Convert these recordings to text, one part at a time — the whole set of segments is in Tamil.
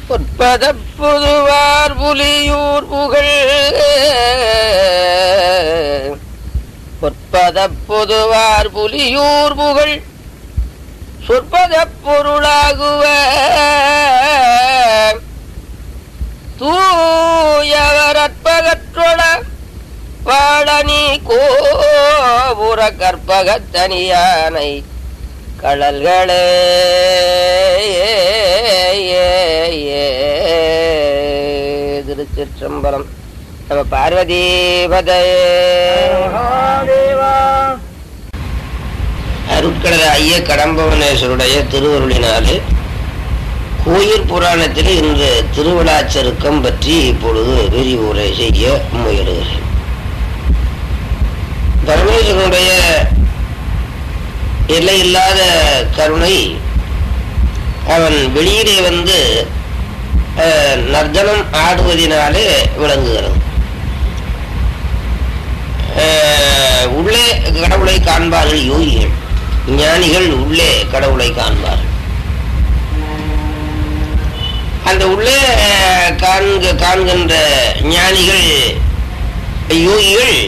பொற்பதப் புதுவார் புலியூர் புகழ் பொற்பதப் புதுவார் புலியூர் புகழ் சொற்பதப் பொருளாகுவ தூயவரற்பகற்றொட வாழனி கோபுர கற்பகத்தனியானை கடல்களே திருச்சிற்றம்பலம் நம்ம பார்வதி பதையே அருட்கடல ஐய கடம்பவனேஸ்வருடைய திருவருளினாலே கோயில் புராணத்தில் இன்று திருவிழாச்சருக்கம் பற்றி இப்பொழுது விரிவுரை செய்ய முயலுகிறேன் பரமேஸ்வரனுடைய எல்லையில்லாத கருணை அவன் வெளியிலே வந்து அஹ், நர்த்தனம் ஆடுவதினாலே விளங்குகிறது அஹ், உள்ளே கடவுளை காண்பார்கள் யோகிகள் ஞானிகள் உள்ளே கடவுளை காண்பார்கள் அந்த உள்ளே அஹ், காண்க காண்கின்ற ஞானிகள் யோகிகள்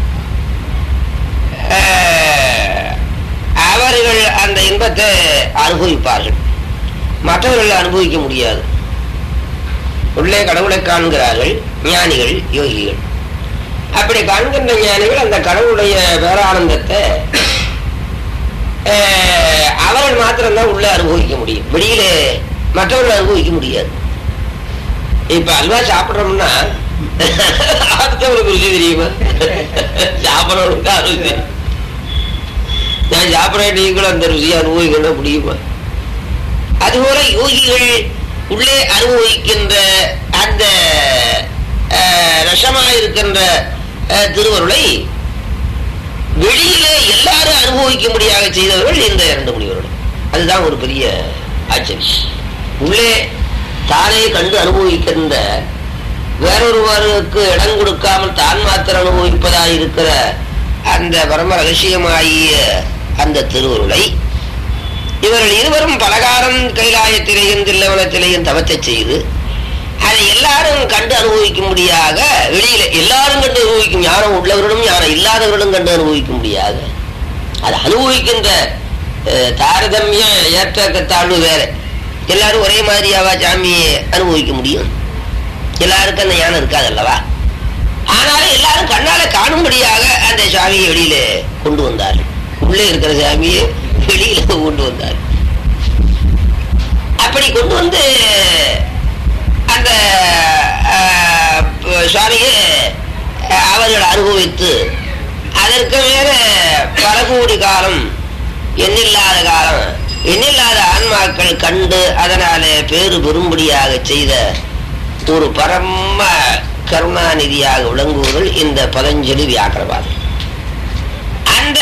அஹ், அவர்கள் அந்த இன்பத்தை அனுபவிப்பார்கள் மற்றவர்கள் அனுபவிக்க முடியாது உள்ளே கடவுளை காண்கிறார்கள் ஞானிகள் யோகிகள் அப்படி காண்கின்ற ஞானிகள் அந்த கடவுளுடைய பேரானந்தத்தை அஹ், அவர்கள் மாத்திரம்தான் உள்ளே அனுபவிக்க முடியும் வெளியிலே மற்றவர்கள் அனுபவிக்க முடியாது இப்ப அல்வா சாப்பிடுறோம்னா அடுத்தவங்களுக்கு ருசி தெரியுமா சாப்பிடறவங்களுக்கு அது ருசி தெரியும். நான் சாப்பிட்றேன் நீங்களும் அந்த ருசியை அனுபவிக்கணும் முடியுமா அதுபோல யோகிகள் உள்ளே அனுபவிக்கின்ற அந்த அஹ், ரசமாக இருக்கின்ற அஹ், திருவருளை வெளியிலே எல்லாரும் அனுபவிக்க முடியாத செய்தவர்கள் இந்த இரண்டு முனிவர்கள் அதுதான் ஒரு பெரிய ஆச்சரியம் உள்ளே தானே கண்டு அனுபவிக்கின்ற வேறொருவருக்கு இடம் கொடுக்காமல் தான் மாத்திரம் அனுபவிப்பதாக இருக்கிற அந்த பரம ரகசியமாகிய அந்த திருவருளை இவர்கள் இருவரும் பலகாரம் கைலாயத்திலேயும் தில்லவனத்திலேயும் தவத்தை செய்து அதை எல்லாரும் கண்டு அனுபவிக்க முடியாத வெளியில எல்லாரும் கண்டு அனுபவிக்கும் ஞானம் உள்ளவர்களும் ஞானம் இல்லாதவர்களும் கண்டு அனுபவிக்க முடியாது அதை அனுபவிக்கின்ற அஹ், தாரதமிய ஏற்ற தாழ்வு வேற எல்லாரும் ஒரே மாதிரியாவா சாமியை அனுபவிக்க முடியும் எல்லாருக்கும் அந்த ஞானம் இருக்காது அல்லவா ஆனாலும் எல்லாரும் கண்ணால காணும்படியாக அந்த சாமியை வெளியில கொண்டு வந்தார்கள் உள்ளே இருக்கிற சாமியை வெளியில கொண்டு வந்தார்கள் அப்படி கொண்டு வந்து அந்த ஆஹ், ப- சுவாமியை அஹ், அவர்கள் அனுபவித்து அதற்கு வேற பல கோடி காலம் எண்ணில்லாத காலம் எண்ணில்லாத ஆன்மாக்கள் கண்டு அதனாலே பேறு பெறும்படியாக செய்த ஒரு பரம கருணாநிதியாக விளங்குவர்கள் இந்த பதஞ்சலி வியாக்கரவாதம் அந்த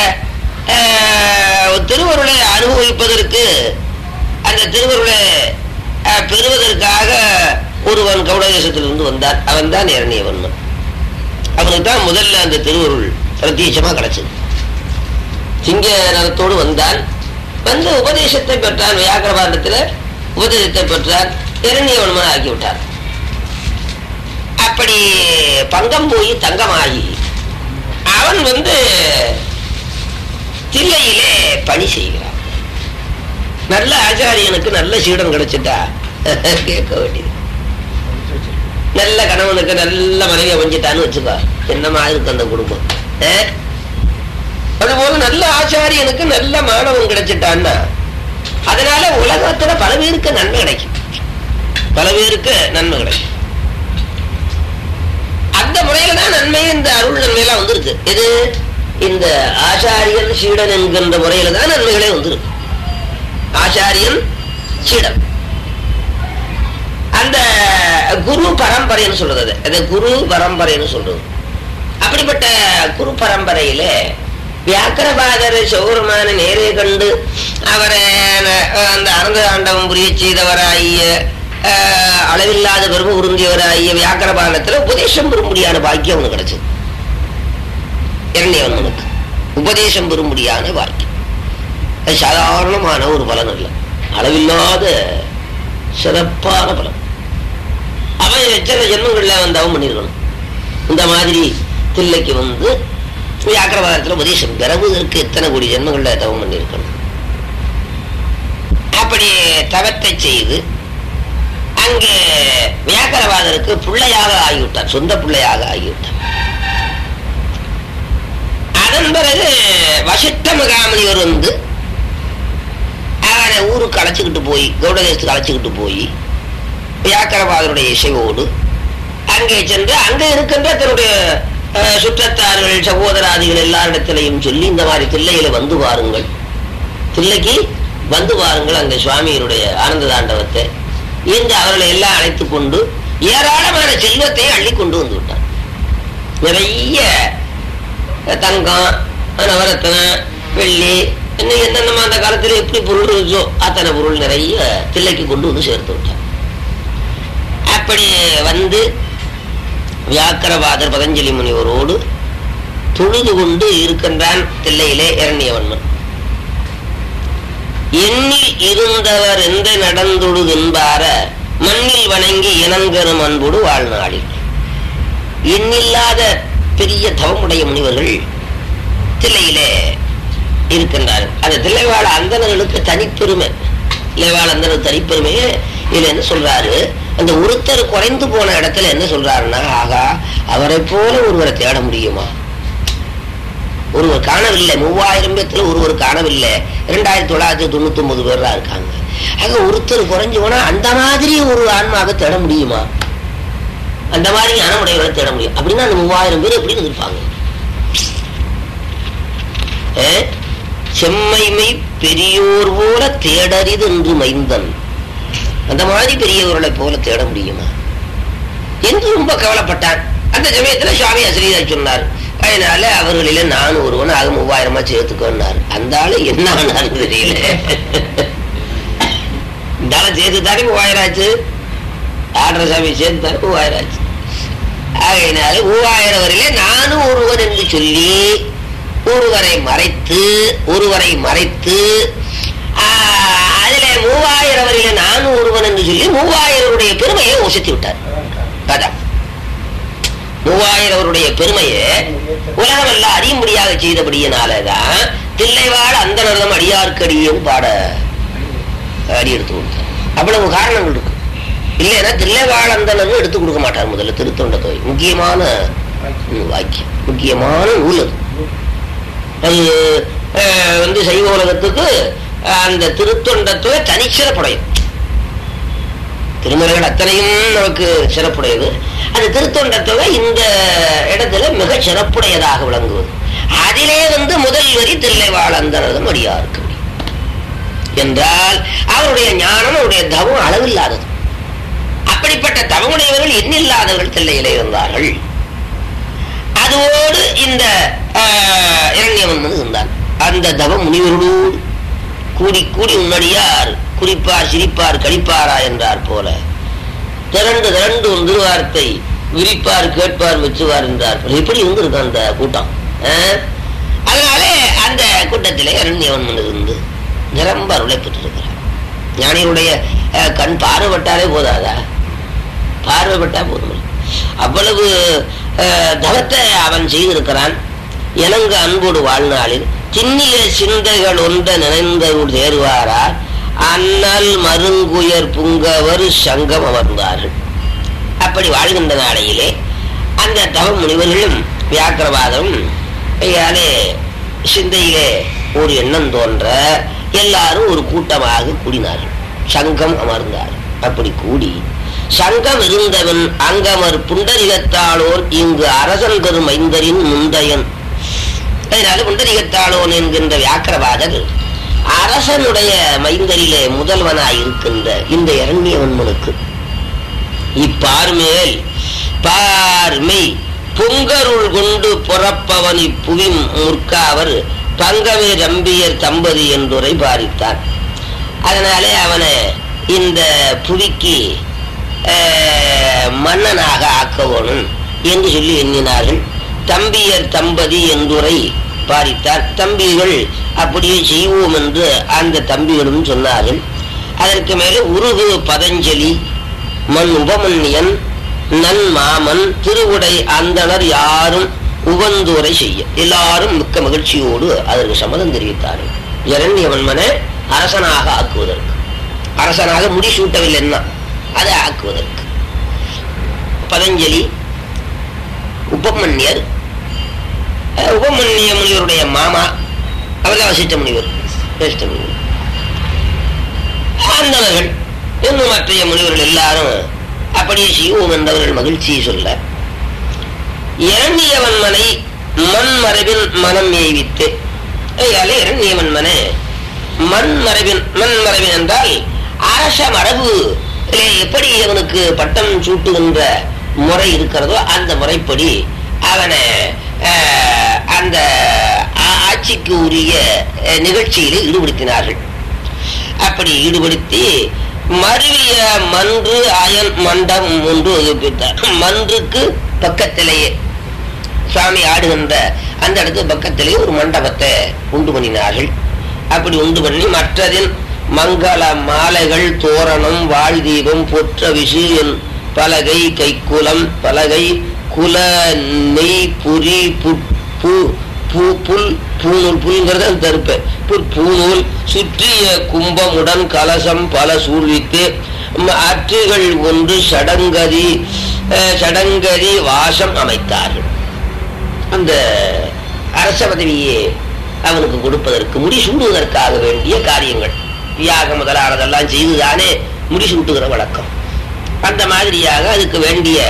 அஹ், திருவருளை அனுபவிப்பதற்கு அந்த திருவருளை அஹ், பெறுவதற்காக ஒருவன் கௌடதேசத்திலிருந்து வந்தான் அவன் தான் இரணியவன் அவனுக்கு தான் முதல்ல அந்த திருவருள் பிரத்யட்சமா கிடைச்சது சிங்க நலத்தோடு வந்தான் வந்து உபதேசத்தை பெற்றான் வியாக்கரபாண்டத்தில் உபதேசத்தை பெற்றான் இரணியவன்மன் ஆக்கி விட்டார் அப்படி பங்கம் போய் தங்கமாகி அவன் வந்து தில்லையிலே பணி செய்கிறான் நல்ல ஆச்சாரியனுக்கு நல்ல சீடன் கிடைச்சிட்டா கேட்க வேண்டியது நல்ல கணவனுக்கு நல்ல மனைவியை வஞ்சிட்டான்னு வச்சுக்கோ என்னமா இருக்கு அந்த குடும்பம் ஆ? அதுபோல நல்ல ஆச்சாரியனுக்கு நல்ல மாணவன் கிடைச்சிட்டான்னா அதனால உலகத்துல பல பேருக்கு நன்மை கிடைக்கும் பல பேருக்கு நன்மை கிடைக்கும் அந்த முறையில தான் நன்மை இந்த அருள் நன்மையெல்லாம் வந்திருக்கு இது இந்த ஆச்சாரியன் சீடன் என்கின்ற முறையில தான் நன்மைகளே வந்திருக்கு ஆச்சாரியன் சீடன் அந்த குரு பரம்பரைன்னு சொல்றது அது. அது குரு பரம்பரைன்னு சொல்றது அப்படிப்பட்ட குரு பரம்பரையில வியாக்கரபாதர் சௌரமான நேரே கண்டு அவரை அஹ், அந்த அனந்த ஆண்டவம் புரிய செய்தவராகிய அஹ், அளவில்லாத பெருமை உருந்தியவராகிய வியாக்கரபாதத்துல உபதேசம் பெறும்படியான பாக்கியம் அவனுக்கு கிடைச்சது இரண்டியவனுக்கு உபதேசம் பெறும்படியான பாக்கியம் அது சாதாரணமான ஒரு பலன் அல்ல அளவில்லாத சிறப்பான பலம் அவன் எத்தனை ஜென்மங்கள்ல அவன் தவம் பண்ணியிருக்கணும் இந்த மாதிரி தில்லைக்கு வந்து வியாக்கிரவாதத்துல உபதேசம் பிறகுதற்கு எத்தனை கோடி ஜென்மங்கள்ல தவம் பண்ணியிருக்கணும் அப்படி தவத்தை செய்து அங்கே வியாக்கரவாதருக்கு பிள்ளையாக ஆகிவிட்டார் சொந்த பிள்ளையாக ஆகிவிட்டார் அதன் பிறகு வசிஷ்ட மகாமணிவர் வந்து அவனை ஊருக்கு அழைச்சிக்கிட்டு போய் கௌடதேசத்துக்கு அழைச்சிக்கிட்டு போய் வியாக்கரவாதருடைய இசைவோடு அங்கே சென்று அங்கே இருக்கின்ற தன்னுடைய அஹ், சுற்றத்தார்கள் சகோதராதிகள் எல்லாரிடத்திலையும் சொல்லி இந்த மாதிரி தில்லையில வந்து வாருங்கள் தில்லைக்கு வந்து வாருங்கள் அங்கே சுவாமியினுடைய ஆனந்த தாண்டவத்தை என்று அவர்களை எல்லாம் அழைத்துக் கொண்டு ஏராளமான செல்வத்தை அள்ளி கொண்டு வந்து விட்டார் நிறைய தங்கம் நவரத்தனம் வெள்ளி இன்னும் என்னென்ன அந்த காலத்துல எப்படி பொருள் இருந்துச்சோ அத்தனை பொருள் நிறைய தில்லைக்கு கொண்டு வந்து சேர்த்து விட்டார் அப்படி வந்து வியாக்கரவாதர் பதஞ்சலி முனிவரோடு தொழுது கொண்டு இருக்கின்றான் தில்லையிலே இரணியவன்மன் எண்ணில் இருந்தவர் எந்த நடந்துடுது என்பார மண்ணில் வணங்கி இனங்கரும் அன்போடு வாழ்நாளில் எண்ணில்லாத பெரிய தவமுடைய முனிவர்கள் தில்லையிலே இருக்கின்றார்கள் அந்த தில்லைவாழ அந்தணர்களுக்கு தனிப்பெருமை தில்லைவாழ அந்தனர் தனிப்பெருமையே இதுல என்ன சொல்றாரு அந்த ஒருத்தர் குறைந்து போன இடத்துல என்ன சொல்றாருன்னா ஆகா அவரை போல ஒருவரை தேட முடியுமா ஒருவர் காணவில்லை மூவாயிரம் பேத்துல ஒருவர் காணவில்லை இரண்டாயிரத்தி தொள்ளாயிரத்தி தொண்ணூத்தி ஒன்பது பேர் தான் இருக்காங்க ஆக ஒருத்தர் குறைஞ்சு போனா அந்த மாதிரி ஒரு ஆன்மாவை தேட முடியுமா அந்த மாதிரி ஞானமுடையவரை தேட முடியும் அப்படின்னா அந்த மூவாயிரம் பேர் எப்படி இருந்திருப்பாங்க ஏ? செம்மைமை பெரியோர் போல தேடரிது என்று மைந்தன் அந்த மாதிரி பெரியவர்களை போல தேட முடியுமா என்று ரொம்ப கவலைப்பட்டான் அந்த சமயத்துல சுவாமி அசிரியர் சொன்னார் அதனால அவர்களில நான் ஒருவன் ஆக மூவாயிரமா சேர்த்துக்கோன்னார் அந்த ஆளு என்ன ஆனாரு தெரியல இந்த ஆளை சேர்த்து தானே மூவாயிரம் ஆச்சு ஆடுற சாமி சேர்த்து தானே மூவாயிரம் ஆச்சு ஆகையினால மூவாயிரம் வரையில நானும் ஒருவன் என்று சொல்லி ஒருவரை மறைத்து ஒருவரை மறைத்து ஆஹ், அதுல மூவாயிரம் வரையில நானும் ஒருவன் என்று சொல்லி மூவாயிரருடைய பெருமையை ஒசத்தி விட்டார் அதான் மூவாயிரவருடைய பெருமையை உலகமெல்லாம் அறியும்படியாக செய்தபடியினாலதான் தில்லைவாழ் அந்த நிறம் அடியார்க்கடியும் பாட அடி எடுத்து கொடுத்தார் அவ்வளவு காரணங்கள் இருக்கு இல்லைன்னா தில்லைவாழ் அந்தனன்னு எடுத்து கொடுக்க மாட்டார் முதல்ல திருத்தொண்ட தொகை முக்கியமான ம், வாக்கியம் முக்கியமான நூல் அது அது அஹ், வந்து சைவ உலகத்துக்கு அஹ், அந்த திருத்தொண்ட தொகை தனிச்சிறப்புடையது திருமுறைகள் அத்தனையும் நமக்கு சிறப்புடையது அந்த திருத்தொண்ட தொகை இந்த இடத்துல மிக சிறப்புடையதாக விளங்குவது அதிலே வந்து முதல் வரி தில்லை வாழந்தனதும் அடியாருக்கு என்றால் அவருடைய ஞானம் அவருடைய தவம் அளவில்லாதது அப்படிப்பட்ட தவமுடையவர்கள் எண்ணில்லாதவர்கள் தில்லையிலே இருந்தார்கள் அதோடு இந்த ஆஹ், இரண்யவன் வந்து இருந்தான் அந்த தவ முனிவரோடு கூடி கூடி உன்னடியார் குறிப்பார் சிரிப்பார் கழிப்பாரா என்றார் போல திரண்டு திரண்டு ஒரு திருவார்த்தை விரிப்பார் கேட்பார் வச்சுவார் என்றார் போல. இப்படி இருந்திருக்கு அந்த கூட்டம் ஆஹ்? அதனாலே அந்த கூட்டத்திலே இரண்யவன் இருந்து நிரம்ப அருளை பெற்றிருக்கிறார் ஞானிகளுடைய அஹ், கண் பார்வைப்பட்டாலே போதாதா பார்வைப்பட்டா போதும் அவ்வளவு அஹ், தவத்தை அவன் செய்திருக்கிறான் இணங்க அன்போடு வாழ்நாளில் திண்ணிய சிந்தைகள் ஒன்ற நினைந்தருள் தேர்வாரார் அண்ணல் மருங்குயர் புங்கவர் சங்கம் அமர்ந்தார்கள் அப்படி வாழ்கின்ற நாளையிலே அந்த தவ முனிவர்களும் வியாக்கிரவாதம் கையாலே சிந்தையிலே ஒரு எண்ணம் தோன்ற எல்லாரும் ஒரு கூட்டமாக கூடினார்கள் சங்கம் அமர்ந்தார் அப்படி கூடி சங்கம் இருந்தவன் அங்கமர் புண்டரிகத்தாளோர் இங்கு அரசன் பெரும் மைந்தரின் முந்தையன் அதனால புண்டரிகத்தாளோன் என்கின்ற வியாக்கிரவாதர் அரசனுடைய மைந்தரிலே முதல்வனாய் இருக்கின்ற இந்த இரண்யவன்மனுக்கு இப்பார்மேல் பார்மை பொங்கருள் கொண்டு புறப்பவன் இப்புவி முற்காவர் பங்கமே ரம்பியர் தம்பதி என்றுரை பாரித்தான் அதனாலே அவனை இந்த புவிக்கு அஹ், மன்னனாக ஆக்கவோனும் என்று சொல்லி எண்ணினார்கள் தம்பியர் தம்பதி என்றுரை பாரித்தார் தம்பிகள் அப்படியே செய்வோம் என்று அந்த தம்பிகளும் சொன்னார்கள் அதற்கு மேலே உருகு பதஞ்சலி மண் உபமன்னியன் நன் மாமன் திருவுடை அந்தணர் யாரும் உகந்துரை செய்ய எல்லாரும் மிக்க மகிழ்ச்சியோடு அதற்கு சம்மதம் தெரிவித்தார்கள் இரண்யவன்மனை அரசனாக ஆக்குவதற்கு அரசனாக முடிசூட்டவில்லை என்ன அதை ஆக்குவதற்கு பதஞ்சலி உபமன்யர் அஹ், உபமன்ய முனிவருடைய மாமா அவர் தான் வசிஷ்ட முனிவர் வசிஷ்ட முனிவர் அந்தவர்கள் இன்னும் மற்றைய முனிவர்கள் எல்லாரும் அப்படியே செய்வோம் என்றவர்கள் மகிழ்ச்சியை சொல்ல இரண்டியவன் மனை மண் மரபின் மனம் ஏவித்து ஐயாலே இரண்டியவன் மனை மண் மரபின் மண் மரபின் என்றால் அரச மரபு எப்படி அவனுக்கு பட்டம் சூட்டுகின்ற முறை இருக்கிறதோ அந்த முறைப்படி அவனை அஹ், அந்த ஆ- ஆட்சிக்கு உரிய அஹ், நிகழ்ச்சியிலே ஈடுபடுத்தினார்கள் அப்படி ஈடுபடுத்தி மருவிய மன்று அயன் மண்டம் ஒன்று ஒதுப்பித்தார் மன்றுக்கு பக்கத்திலேயே சுவாமி ஆடுகின்ற அந்த இடத்து பக்கத்திலேயே ஒரு மண்டபத்தை உண்டு பண்ணினார்கள் அப்படி உண்டு பண்ணி மற்றதின் மங்கள மாலைகள் தோரணம் வாழ் தீபம் பொற்ற விஷயம் பலகை கைக்குலம் பலகை குல நெய் புரி புட்- பூ பூ புல் பூநூல் புல்ங்கிறது அந்த தருப்பு புல் பூநூல் சுற்றிய கும்பமுடன் கலசம் பல சூழ்வித்து ம- அற்றுகள் ஒன்று சடங்கதி அஹ், சடங்கதி வாசம் அமைத்தார்கள் அந்த அரச பதவியை அவனுக்கு கொடுப்பதற்கு முடிசூடுவதற்காக வேண்டிய காரியங்கள் யாகம் முதலானதெல்லாம் செய்துதானே முடிசூட்டுகிற வழக்கம் அந்த மாதிரியாக அதுக்கு வேண்டிய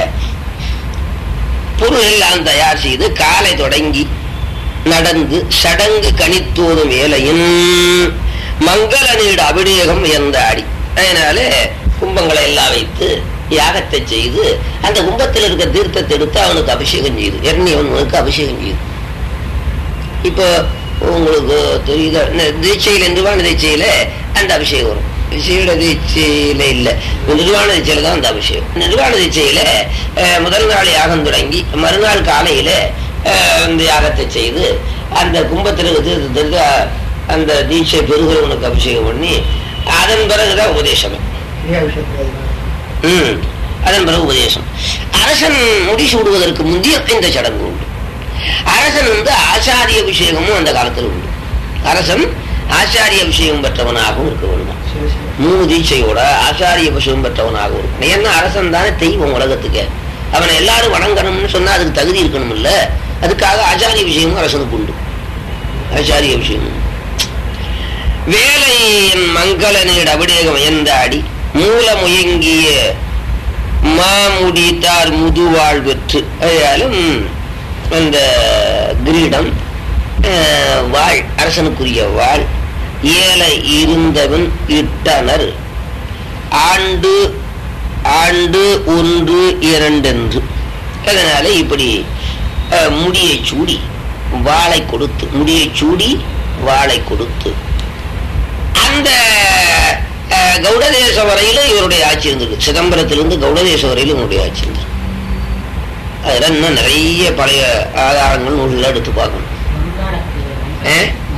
பொருள் எல்லாம் தயார் செய்து காலை தொடங்கி நடந்து சடங்கு கணித்தோதும் வேலையின் மங்கள நீடு அபிஷேகம் என்றாடி அதனால கும்பங்களை எல்லாம் வைத்து யாகத்தை செய்து அந்த கும்பத்தில் இருக்க தீர்த்தத்தை எடுத்து அவனுக்கு அபிஷேகம் செய்து எண்ணியவனுக்கு அபிஷேகம் செய்து இப்போ உங்களுக்கு தெரியுத தீட்சையில நிர்வாண தீட்சையில அந்த அபிஷேகம் வரும் விசேட தீட்சையில இல்ல நிர்வாண தீட்சையில தான் அந்த அபிஷேகம் நிர்வாண தீட்சையில அஹ், முதல் நாள் யாகம் தொடங்கி மறுநாள் காலையில அஹ், அந்த யாகத்தை செய்து அந்த கும்பத்தில் தீர்த்தத்திற்கு அந்த தீட்சை பெருகிறவனுக்கு அபிஷேகம் பண்ணி அதன் பிறகுதான் உபதேசமே ம் அதன் பிறகு உபதேசம் அரசன் முடிசூடுவதற்கு முந்தைய இந்த சடங்கு உண்டு அரசன் வந்து ஆச்சாரிய அபிஷேகமும் அந்த காலத்தில் உண்டு அரசன் ஆச்சாரிய அபிஷேகம் பெற்றவனாகவும் இருக்க வேண்டும் மூணு தீட்சையோட ஆச்சாரிய அபிஷேகம் பெற்றவனாகவும் இருக்கணும் ஏன்னா அரசன் தானே தெய்வம் உலகத்துக்கு அவனை எல்லாரும் வணங்கணும்னு சொன்னா அதுக்கு தகுதி இருக்கணும் இல்ல அதுக்காக ஆச்சாரிய விஷயமும் அரசனுக்கு உண்டு ஆச்சாரிய விஷயம் வேலையின் மங்கள நீடு அபிடேகம் எந்தாடி மூல முயங்கிய மாமுடித்தார் முதுவாழ் பெற்று அதாலும் அந்த கிரீடம் அஹ், வாழ் அரசனுக்குரிய வாழ் ஏழை இருந்தவன் இட்டனர் ஆண்டு ஆண்டு ஒன்று இரண்டென்று அதனால இப்படி அஹ், முடியை சூடி வாளை கொடுத்து முடியை சூடி வாளை கொடுத்து அந்த அஹ், கௌடதேசம் வரையில இவருடைய ஆட்சி இருந்திருக்கு சிதம்பரத்திலிருந்து கௌடதேசம் வரையிலும் இவருடைய ஆட்சி இருந்தது அதெல்லாம் இன்னும் நிறைய பழைய ஆதாரங்கள் நூல்ல எடுத்து பார்க்கணும் ஆ?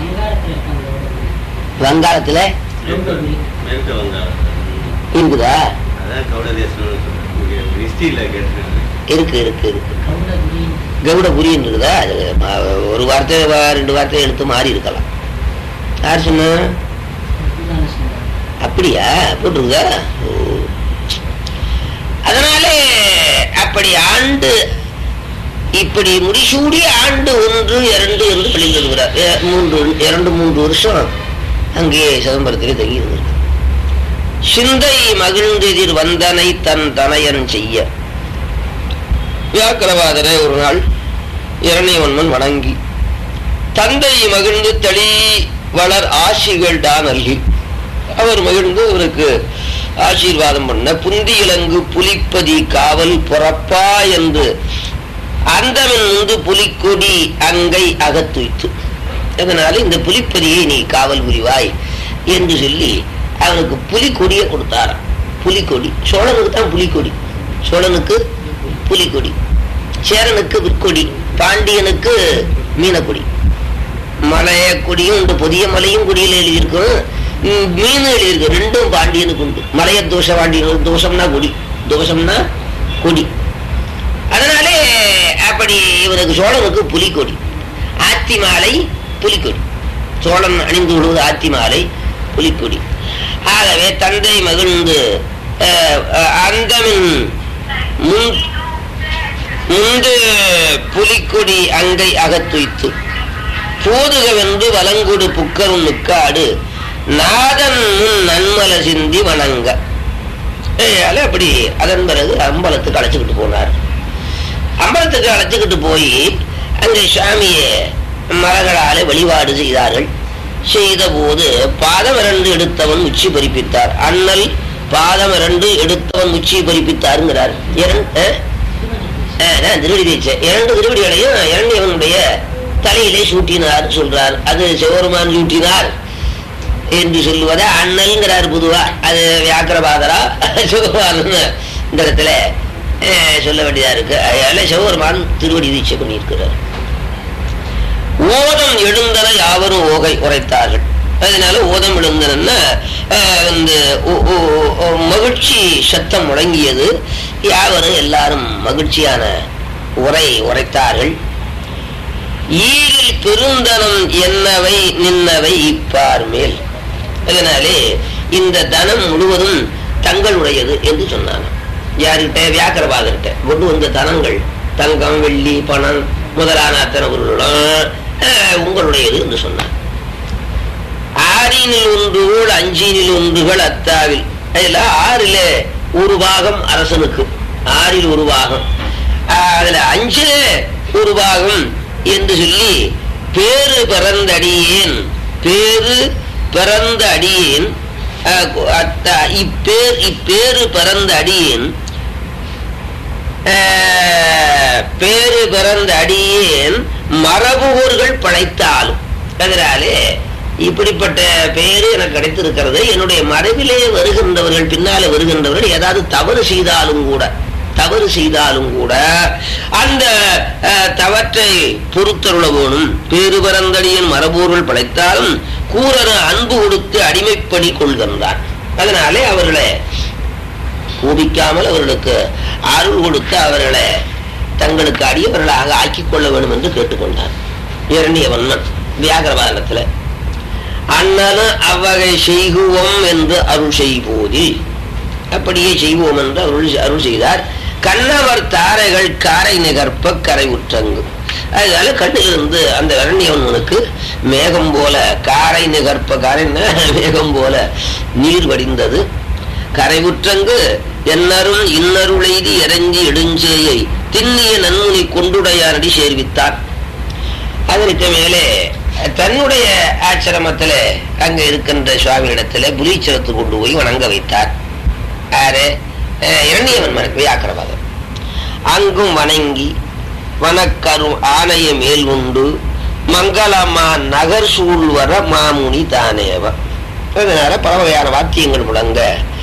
வங்காளத்துல மேற்கு வங்காளம் இருக்குதா அதான் கவுடதேசம் ஹிஸ்டரியில் கேட்டிருக்கேன் இருக்கு இருக்கு இருக்கு கௌடபுரின்னு இருக்குதா அது ம- ஒரு வார்த்தை வா- ரெண்டு வார்த்தை எடுத்து மாறி இருக்கலாம் யார் சொன்ன அப்படியா போட்டிருக்குதா ஓ. அதனாலே அப்படி ஆண்டு இப்படி முடிசூடி ஆண்டு ஒன்று இரண்டு என்று வெளியில் இருக்கிறார் எ- மூன்று இரண்டு மூன்று வருஷம் அங்கே சிதம்பரத்திலே தங்கி இருந்திருக்கு சிந்தை மகிழ்ந்தெதிர் வந்தனை தன் தனையன் செய்ய வியாக்கிரவாதரை ஒரு நாள் இரணியவன்மன் வணங்கி தந்தை மகிழ்ந்து தளி வளர் ஆசிகள் தான் நல்கி அவர் மகிழ்ந்து அவருக்கு ஆசீர்வாதம் பண்ண புந்தி இலங்கு புலிப்பதி காவல் புறப்பா என்று அந்தவன் முந்து புலிக்கொடி அங்கை அகத்துய்த்து அதனால இந்த புலிப்பதியை நீ காவல் புரிவாய் என்று சொல்லி அவனுக்கு புலிக்கொடியை கொடுத்தாராம் புலிக்கொடி சோழனுக்கு தான் புலிக்கொடி சோழனுக்கு புலிக்கொடி சேரனுக்கு விற்கொடி பாண்டியனுக்கு மீனக்கொடி மலைய கொடியும் இந்த புதிய மலையும் கொடியில் எழுதியிருக்கும் ம், மீன் இருக்கு ரெண்டும் பாண்டியனுக்கு உண்டு மலைய தோஷ பாண்டியன் தோஷம்னா கொடி தோஷம்னா கொடி அதனாலே அப்படி இவனுக்கு சோழனுக்கு புலிக்கொடி ஆத்தி மாலை புலிக்கொடி சோழன் அணிந்து விடுவது ஆத்தி மாலை புலிக்கொடி ஆகவே தந்தை மகிழ்ந்து அஹ், அஹ், அந்தமின் முன் முந்து புலிக்கொடி அங்கை அகத்துய்த்து போதுகவென்று வலங்குடு புக்கரும் முக்காடு நாதன் முன் நன்மல சிந்தி வணங்க ஏயால அப்படி அதன் பிறகு அம்பலத்துக்கு அழைச்சிக்கிட்டு போனார் அம்பலத்துக்கு அழைச்சிக்கிட்டு போய் அங்கே சுவாமியை மரங்களாலே வழிபாடு செய்தார்கள் செய்த போது பாதம் இரண்டு எடுத்தவன் உச்சி பறிப்பித்தார் அண்ணல் பாதம் இரண்டு எடுத்தவன் உச்சி பறிப்பித்தாருங்கிறார் இரண்டு அஹ்? அஹ், நான் திருவடி தேய்ச்சேன் இரண்டு திருவடிகளையும் இரண்டியவனுடைய தலையிலே சூட்டினார் சொல்றார் அது சிவபெருமான் சூட்டினார் என்று சொல்லுவதை அண்ணல்ங்கிறார் பொதுவா அது வியாக்கிரபாதரா சிவபெருமான் இந்த இடத்துல அஹ், சொல்ல வேண்டியதா இருக்கு அதனால சிவபெருமான் திருவடி தீட்சை பண்ணியிருக்கிறார் ஓதம் எழுந்தன யாவரும் ஓகை உரைத்தார்கள் அதனால ஓதம் எழுந்தன வந்து ஒ- ஒ- ஒ- மகிழ்ச்சி சத்தம் முழங்கியது யாவரும் எல்லாரும் மகிழ்ச்சியான உரை உரைத்தார்கள் ஈரில் பெருந்தனம் என்னவை நின்னவை இப்பார் மேல் அதனாலே இந்த தனம் முழுவதும் தங்களுடையது என்று சொன்னாங்க யாருக்கிட்ட வியாக்கரபாதர்கிட்ட கொண்டு வந்த தனங்கள் தங்கம் வெள்ளி பணம் முதலான அத்தனை பொருள்களும் அஹ், உங்களுடையது என்று சொன்னார் ஆறினில் ஒன்றுகள் அஞ்சினில் ஒன்றுகள் அத்தாவில் அதுல ஆறில ஒரு பாகம் அரசனுக்கு ஆறில் ஒரு பாகம் ஆஹ் அதுல அஞ்சில ஒரு பாகம் என்று சொல்லி பேரு பிறந்தடியேன் பேரு பிறந்த அடியேன் ஆஹ் கு- அத்த- இப்பேர் இப்பேரு பிறந்த அடியேன் ஆஹ் பேரு பிறந்த அடியேன் மரபுகூர்கள் படைத்தாலும் அதனாலே இப்படிப்பட்ட பேரு எனக்கு கிடைத்திருக்கிறது என்னுடைய மரபிலே வருகின்றவர்கள் பின்னாலே வருகின்றவர்கள் ஏதாவது தவறு செய்தாலும் கூட தவறு செய்தாலும் கூட அந்த அஹ், தவற்றை பொறுத்தருள வேணும் பேரு பிறந்தடியின் மரபூர்கள் படைத்தாலும் கூறன அன்பு கொடுத்து அடிமைப்படி கொள்கின்றான் அதனாலே அவர்களை கோபிக்காமல் அவர்களுக்கு அருள் கொடுத்து அவர்களை தங்களுக்கு அடியவர்களாக ஆக்கிக் கொள்ள வேண்டும் என்று கேட்டுக்கொண்டார் இரண்டிய வன்மன் வியாகரபாதனத்தில் அண்ணனும் அவ்வகை செய்குவோம் என்று அருள் செய்வோதில் அப்படியே செய்வோம் என்று அருள் அருள் செய்தார் கண்ணவர் தாரைகள் காரை நிகர்ப்ப கரை உற்றங்கு அதனால கண்ணிலிருந்து அந்த இரண்டியவனுக்கு மேகம் போல காரை நிகர்ப்ப காரைன்னா மேகம் போல நீர் வடிந்தது கரைவுற்றங்கு என்னரும் இன்னருளெய்தி இறங்கி எடுஞ்சேயை திண்ணிய நன்முனி கொண்டுடையாரடி சேர்வித்தார் அதற்கு மேலே தன்னுடைய ஆசிரமத்துல அங்க இருக்கின்ற சுவாமியிடத்துல புலீச்சரத்து கொண்டு போய் வணங்க வைத்தார் யாரு அஹ் இரண்டியவன் மனக்கு வியாக்கிரபாதம் அங்கும் வணங்கி வனக்கரு ஆணைய மேல் உண்டு மங்களமா நகர் சூழ் வர மாமுனி தானேவ அதனால பல வகையான வாத்தியங்கள் முழங்க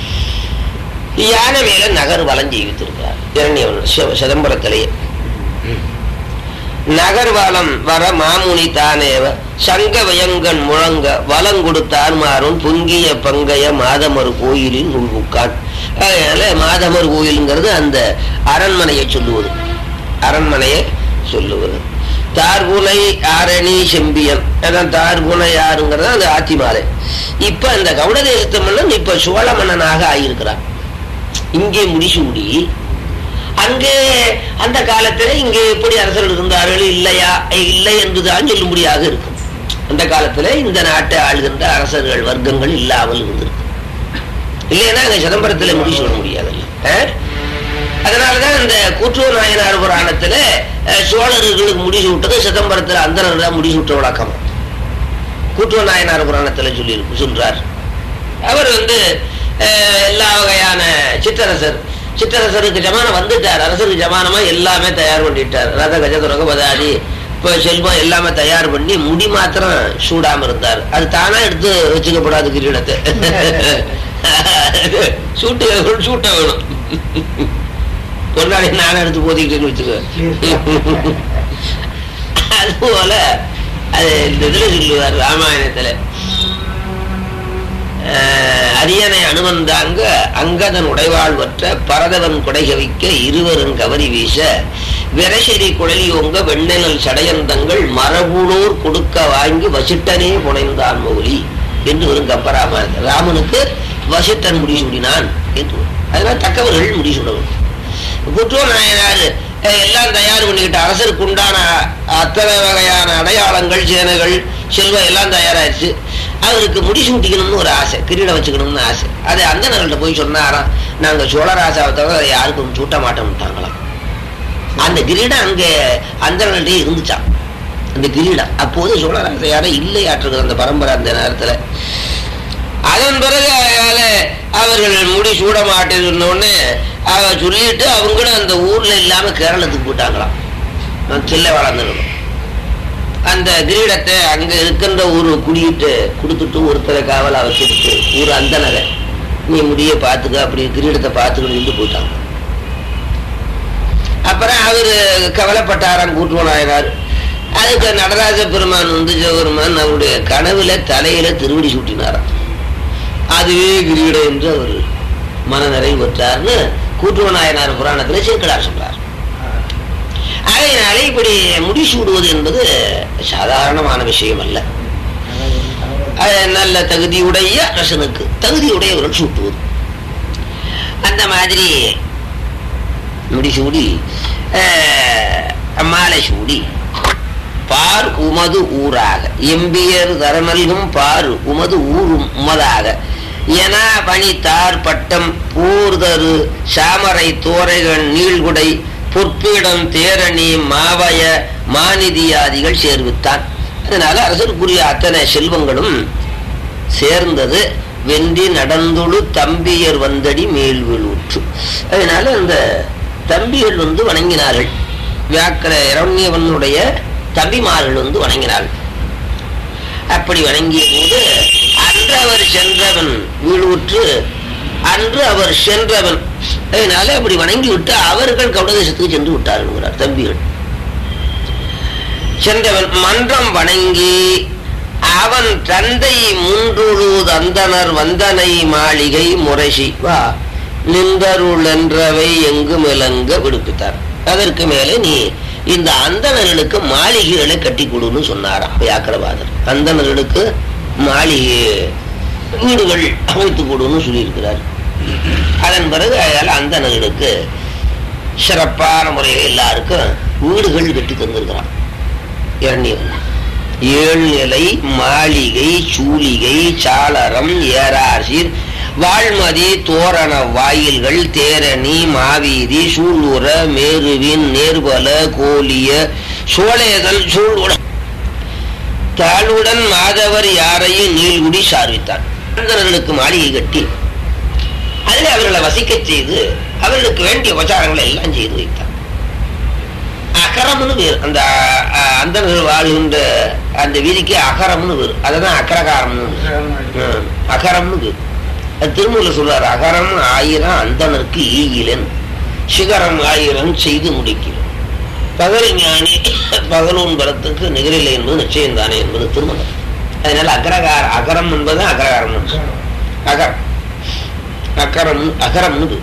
யானை மேல நகர் வலம் ஜீவித்திருக்கிறார் இரண்டியவன் சிவ- சிதம்பரத்திலேயே நகர்வலம் வர மாமுனி தானேவ சங்க வயங்கன் முழங்க வலம் கொடுத்தார் மாறும் பொங்கிய பங்கைய மாதமர் கோயிலின் உள்புக்கான் அதனால மாதமர் கோயிலுங்கிறது அந்த அரண்மனையை சொல்லுவது அரண்மனையை சொல்லுவது தார்குனை ஆரணி செம்பியன் அதான் தார்குனை யாருங்கிறது அந்த ஆத்திமாலை இப்ப அந்த கவுட தேசத்து மன்னன் இப்ப சோழ மன்னனாக ஆகியிருக்கிறான் இங்கே முடிசூடி அங்கே அந்த காலத்துல இங்கே எப்படி அரசர்கள் இருந்தார்கள் இல்லையா இல்லை என்பதுதான் சொல்லும்படியாக இருக்கும் அந்த காலத்துல இந்த நாட்டை ஆளுகின்ற அரசர்கள் வர்க்கங்கள் இல்லாமல் இருந்திருக்கு இல்லைன்னா அங்க சிதம்பரத்துல முடிச்சு விட முடியாதுல்ல அஹ்? அதனாலதான் இந்த கூட்டுவ நாயனார் புராணத்துல அஹ், சோழர்களுக்கு முடிச்சு விட்டது சிதம்பரத்துல அந்தனர் தான் முடிச்சு விட்ட வழக்கம் கூட்டுவ நாயனார் புராணத்துல சொல்லி சொல்றார் அவர் வந்து அஹ், எல்லா வகையான சிற்றரசர் சிற்றரசருக்கு ஜமானம் வந்துட்டார் அரசருக்கு ஜமானமா எல்லாமே தயார் பண்ணிட்டார் ரத கஜதுரக பதாதி இப்போ செல்வம் எல்லாமே தயார் பண்ணி முடி மாத்திரம் சூடாம இருந்தார் அது தானா எடுத்து வச்சுக்கப்படாது கிரீடத்தை சூட்டு வேணும், சூட்ட வேணும் பொன்னாடி நானும் எடுத்து போதிக்கிட்டேன்னு வச்சுக்கோ அதுபோல அது இந்த இதுல சொல்லுவார் ராமாயணத்துல அஹ், அரியணை அனுமந்தாங்க அங்கதன் உடைவாழ்வற்ற பரதவன் குடைகவிக்க இருவரும் கவரி வீச விரசெறி குழலியோங்க வெண்ணெனல் சடையந்தங்கள் மரபுளோர் கொடுக்க வாங்கி வசிட்டனே புனைந்தான் மௌலி என்று வரும் கப்பராம ராமனுக்கு வசிட்டன் முடிசூடினான் என்று வரும். அதனால தக்கவர்கள் முடிசூடவும் குற்றோ நாயனார் அஹ், எல்லாம் தயார் பண்ணிக்கிட்ட அரசருக்கு உண்டான அத்தனை வகையான அடையாளங்கள் சேனைகள் செல்வம் எல்லாம் தயாராயிருச்சு அவருக்கு முடிசூட்டிக்கணும்னு ஒரு ஆசை கிரீடம் வச்சுக்கணும்னு ஆசை அது அந்த நகர்கிட்ட போய் சொன்னாராம் நாங்க சோழராசாவை தவிர அதை யாருக்கும் சூட்ட மாட்டோம்ட்டாங்களாம் அந்த கிரீடம் அங்க அந்த இருந்துச்சான் அந்த கிரீடம் அப்போது சோழராச யாரும் இல்லையாற்றுகிறது அந்த பரம்பரை அந்த நேரத்துல அதன் பிறகு அயால அவர்கள் முடி சூட மாட்டேன்னு சொன்ன உடனே அவ சொல்லிட்டு அவங்களும் அந்த ஊர்ல இல்லாம கேரளத்துக்கு போட்டாங்களாம் சில்ல வளர்ந்துருக்கும் அந்த கிரீடத்தை அங்க இருக்கின்ற ஊரு குடியிட்டு கொடுத்துட்டு ஒருத்தரை காவலா வச்சுட்டு ஊர் அந்தனரை நீ முடிய பார்த்துக்க அப்படி கிரீடத்தை பார்த்துக்கணும்னு போயிட்டாங்க அப்புறம் அவரு கவலைப்பட்டாராம் கூட்டுவனாயினார் அதுக்கு நடராஜ பெருமான் வந்து சிவபெருமான் அவருடைய கனவுல தலையில திருவடி சூட்டினாராம் அதுவே கிரீடம் என்று அவர் மன நிறைவு பெற்றார்னு கூட்டுவநாயனார் புராணத்துல சேர்க்கலார் சொல்றார் ஆகையினாலே இப்படி முடிசூடுவது என்பது சாதாரணமான விஷயம் அல்ல அது நல்ல தகுதியுடைய அரசனுக்கு தகுதியுடையவர்கள் சூட்டுவது அந்த மாதிரி முடிசூடி அஹ், மாலை சூடி பார் உமது ஊராக எம்பியர் தரநல்கும் பார் உமது ஊரும் உமதாக என பணி தார் பட்டம் பூர்தரு சாமரை தோரைகள் நீள்குடை பொற்பீடம் தேரணி மாவய மாநிதியாதிகள் சேர்வித்தான் அதனால அரசருக்குரிய அத்தனை செல்வங்களும் சேர்ந்தது வென்றி நடந்துழு தம்பியர் வந்தடி மேல்விழுற்று அதனால அந்த தம்பிகள் வந்து வணங்கினார்கள் வியாக்கர இரண்யவனுடைய தம்பிமார்கள் வந்து வணங்கினார்கள் அப்படி வணங்கிய போது அன்று அவர் சென்றவன் வீழுற்று அன்று அவர் சென்றவன் அதனால அப்படி வணங்கி விட்டு அவர்கள் கவுடதேசத்துக்கு சென்று விட்டார்கள் தம்பிகள் சென்றவன் மன்றம் வணங்கி அவன் தந்தை முன்றுழுவது அந்தனர் வந்தனை மாளிகை முரசி வா நின்றருள் என்றவை எங்கு மிளங்க விடுப்பித்தார் அதற்கு மேலே நீ இந்த அந்தணர்களுக்கு மாளிகைகளை கட்டி கொடுன்னு சொன்னாராம் வியாக்கரவாதர் அந்தணர்களுக்கு மாளிகை வீடுகள் அமைத்து கொடுன்னு சொல்லியிருக்கிறார் அதன் பிறகு அதால அந்தணர்களுக்கு சிறப்பான முறையில் எல்லாருக்கும் வீடுகள் கட்டி தந்திருக்கிறான் இரண்டியவன் ஏழு நிலை மாளிகை சூலிகை சாளரம் ஏராசீர் வாழ்மதி தோரண வாயில்கள் தேரணி மாவீதி சூளுர மேருவின் நேர்வல கோலிய சோழேதல் சூழ்வுட தாழ்வுடன் மாதவர் யாரையும் நீள்குடி சார்வித்தார் அந்தணர்களுக்கு மாளிகை கட்டி அதில் அவர்களை வசிக்கச் செய்து அவர்களுக்கு வேண்டிய உபச்சாரங்களை எல்லாம் செய்து வைத்தார் அகரம்னு பேர் அந்த அஹ், அந்தணர்கள் வாழ்கின்ற அந்த வீதிக்கு அகரம்னு பேர் அதுதான் அக்கரகாரம்னு ஹம், அகரம்னு பேர் அது திருமூல சொல்றாரு அகரம் ஆயிரம் அந்தனருக்கு ஈகிலன் சிகரம் ஆயிரம் செய்து முடிக்கிறோம் பகல் ஞானி பகலூன் பலத்துக்கு நிகரில்லை என்பது நிச்சயம் தானே என்பது திருமணம் அதனால அகரகார அகரம் என்பது அகரகாரம் அகரம் அகரம் அகரம்னு பேர்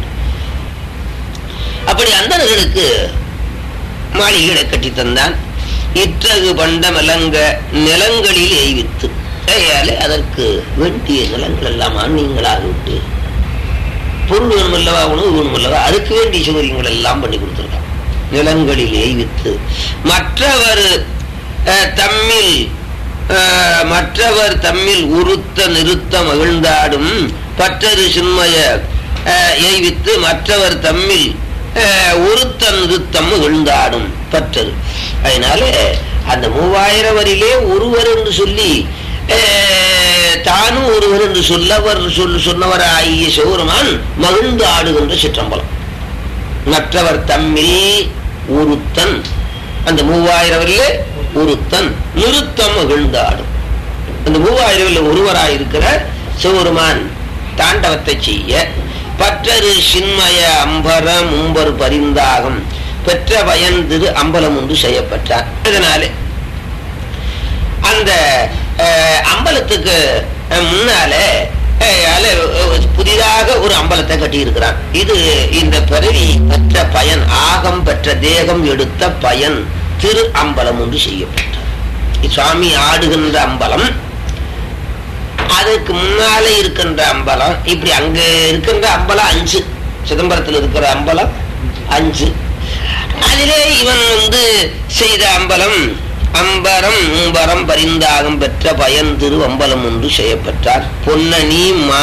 அப்படி அந்தணர்களுக்கு மாளிகைகளை கட்டி தந்தான் இற்றகு பண்ட மலங்க நிலங்களில் எய்வித்து கையாலே அதற்கு வேண்டிய நிலங்கள் எல்லாம் ஆன்மீகங்களாக விட்டு பொருள் வேணுமல்லவா உணவு வேணுமல்லவா அதுக்கு வேண்டிய சௌகரியங்கள் எல்லாம் பண்ணி கொடுத்துருக்கான் நிலங்களில் எய்வித்து மற்றவர் அஹ், தம்மில் அஹ், மற்றவர் தம்மில் உருத்த நிறுத்த மகிழ்ந்தாடும் பற்றரு சின்மய அஹ், எய்வித்து மற்றவர் தம்மில் அஹ், உருத்த நிறுத்தம் மகிழ்ந்தாடும் பற்றரு அதனால அந்த மூவாயிரம் வரிலே ஒருவர் என்று சொல்லி அஹ், தானும் ஒருவர் என்று சொல்லவர் சொல் சொன்னவராகிய சிவருமான் மகிழ்ந்து ஆடுகின்ற சிற்றம்பலம் மற்றவர் தம்மில் ஒருத்தன் அந்த மூவாயிரம் வரிலே ஒருத்தன் நிறுத்தம் மகிழ்ந்தாடும் அந்த மூவாயிரம் ஒருவராயிருக்கிற சிவருமான் தாண்டவத்தை செய்ய பற்றரு சின்மய அம்பர மும்பர் பரிந்தாகம் பெற்ற பயன் திரு அம்பலம் ஒன்று செய்யப்பட்டார் இதனாலே அந்த அஹ், அம்பலத்துக்கு அஹ், முன்னால அதனால, அஹ், புதிதாக ஒரு அம்பலத்தை கட்டி இருக்கிறான் இது இந்த பிறவி பெற்ற பயன் ஆகம் பெற்ற தேகம் எடுத்த பயன் திரு அம்பலம் ஒன்று செய்யப்பட்டார் சுவாமி ஆடுகின்ற அம்பலம் அதுக்கு முன்னாலே இருக்கின்ற அம்பலம் இப்படி அங்க இருக்கின்ற அம்பலம் அஞ்சு சிதம்பரத்தில் இருக்கிற அம்பலம் அஞ்சு அதிலே இவன் வந்து செய்த அம்பலம் அம்பரம் உம்பரம் பரிந்தாகம் பெற்ற பயன் திரு அம்பலம் ஒன்று செய்யப்பட்டார் பொன்னணி மா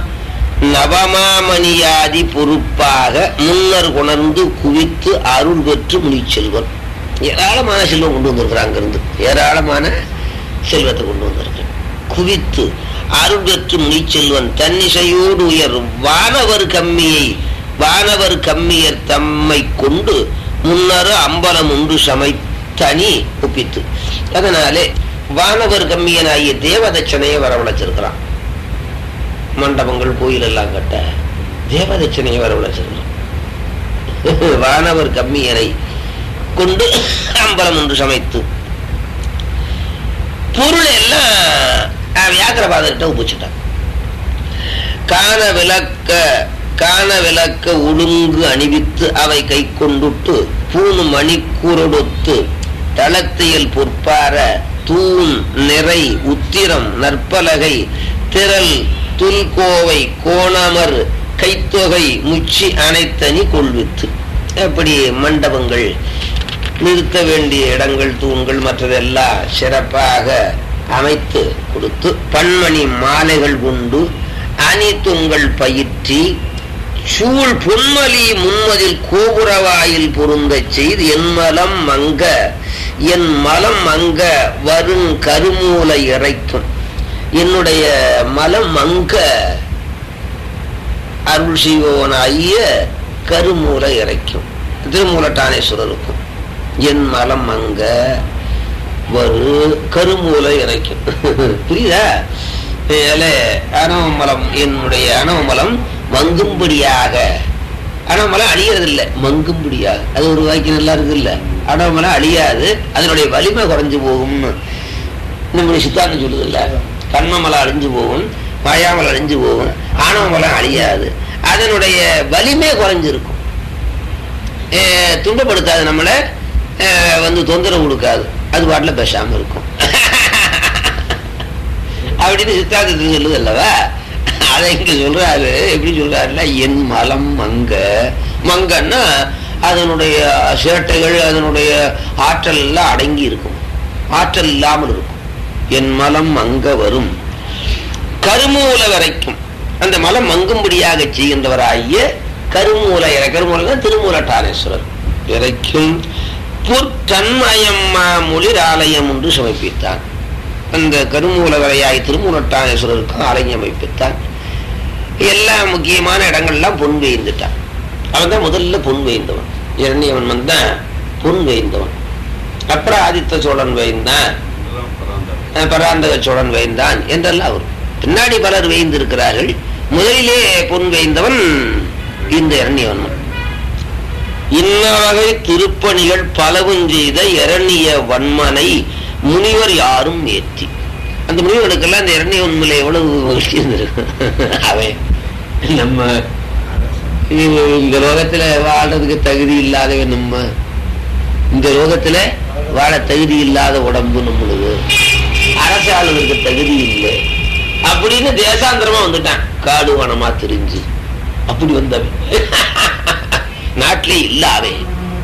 நவமாமணியாதி பொறுப்பாக முன்னர் உணர்ந்து குவித்து அருள் பெற்று முனிச்செல்வன் ஏராளமான செல்வம் கொண்டு வந்திருக்கிறான் அங்கிருந்து ஏராளமான செல்வத்தை கொண்டு வந்திருக்கிறான் குவித்து அருள் பெற்று முனிச்செல்வன் தன்னிசையோடு உயர் வானவர் கம்மியை வானவர் கம்மியர் தம்மை கொண்டு முன்னரு அம்பலம் ஒன்று சமைத்தனி ஒப்பித்து அதனாலே வானவர் கம்மியனாகிய தேவதட்சணையை வரவழைச்சிருக்கிறான் மண்டபங்கள் கோயில் எல்லாம் கட்ட தேவதட்சணையை வரவழைச்சிருக்கிறான் வானவர் கம்மியனை கொண்டு அம்பலம் ஒன்று சமைத்து பொருள் எல்லாம் அஹ், வியாக்கிரபாதர்கிட்ட ஒப்பிச்சுட்டான் காண விளக்க காண விளக்க ஒழுங்கு அணிவித்து அவை கை கொண்டுட்டு பூணு மணிக்கூரொடுத்து தளத்தியல் பொற்பார தூண் நிறை உத்திரம் நற்பலகை திரள் துல்கோவை கோணமர் கைத்தொகை முச்சி அனைத்தனி கொள்வித்து அப்படி மண்டபங்கள் நிறுத்த வேண்டிய இடங்கள் தூண்கள் மற்றதெல்லாம் சிறப்பாக அமைத்து கொடுத்து பன்மணி மாலைகள் கொண்டு அணித்துங்கள் பயிற்றி சூழ் பொன்மலி முன்மதில் கோபுரவாயில் பொருந்தச் செய்து என் மலம் மங்க என் மலம் மங்க வருங் கருமூலை இறைக்கும் என்னுடைய மலம் மங்க அருள் செய்வோனாகிய கருமூலை இறைக்கும் திருமூலட்டானேஸ்வரருக்கும் என் மலம் மங்க வரு கருமூலை இறைக்கும் புரியுதா அதனால அணவமலம் என்னுடைய அணவமலம் மங்கும்படியாக அணவமலம் அழியறது இல்லை மங்கும்படியாக அது ஒரு வாக்கியம் நல்லா இருக்கு இல்ல அணவமலம் அழியாது அதனுடைய வலிமை குறைஞ்சு போகும்னு நம்முடைய சித்தாந்தம் சொல்லுது இல்ல கண்மமலம் அழிஞ்சு போகும் மாயாமலம் அழிஞ்சு போகும் ஆணவமலம் அழியாது அதனுடைய வலிமை குறைஞ்சிருக்கும் அஹ் துன்பப்படுத்தாது நம்மளை அஹ் வந்து தொந்தரவு கொடுக்காது அது பாட்டில் பேசாம இருக்கும் அப்படின்னு சித்தாந்தத்தில் சொல்லுது அல்லவா அதை இங்க சொல்றாரு எப்படி சொல்றாருன்னா என் மலம் மங்க மங்கன்னா அதனுடைய சேட்டைகள் அதனுடைய ஆற்றல் எல்லாம் அடங்கி இருக்கும் ஆற்றல் இல்லாமல் இருக்கும் என் மலம் மங்க வரும் கருமூல வரைக்கும் அந்த மலம் மங்கும்படியாக செய்கின்றவராகிய கருமூல இறை கருமூல திருமூலட்டானேஸ்வரர் இறைக்கும் புற்றன்மயம் மொழிர் ஆலயம் ஒன்று சமர்ப்பித்தான் அந்த கருமூல வரையாய் திருமூலட்டானேஸ்வரருக்கும் ஆலயம் அமைப்பித்தான் எல்லா முக்கியமான இடங்கள்லாம் பொன் வேய்ந்துட்டான் அவன் தான் முதல்ல பொன் வேய்ந்தவன் இரணியவன் வந்தான் பொன் வேய்ந்தவன் அப்புறம் ஆதித்த சோழன் வேய்ந்தான் இதெல்லாம் பராந்தம். அஹ் பராந்தக சோழன் வேய்ந்தான் என்றெல்லாம் வரும் பின்னாடி பலர் வேய்ந்திருக்கிறார்கள் முதலிலே பொன் வேய்ந்தவன் இந்த இரணியவன் இன்ன வகை திருப்பணிகள் பலவும் செய்த இரணிய வன்மனை முனிவர் யாரும் ஏற்றி அந்த முனிவர்களுக்கெல்லாம் அந்த இரணிய உண்மையில எவ்வளவு மகிழ்ச்சி இருந்திருக்கும் அவன் நம்ம இவ- இந்த லோகத்துல வாழ்றதுக்கு தகுதி இல்லாதவன் நம்ம இந்த லோகத்துல வாழ தகுதி இல்லாத உடம்பு நம்மளுது அரசாளுவதற்கு தகுதி இல்லை அப்படின்னு தேசாந்திரமா வந்துட்டான் காடு வனமா தெரிஞ்சு அப்படி வந்தவன் நாட்டிலே இல்லாவே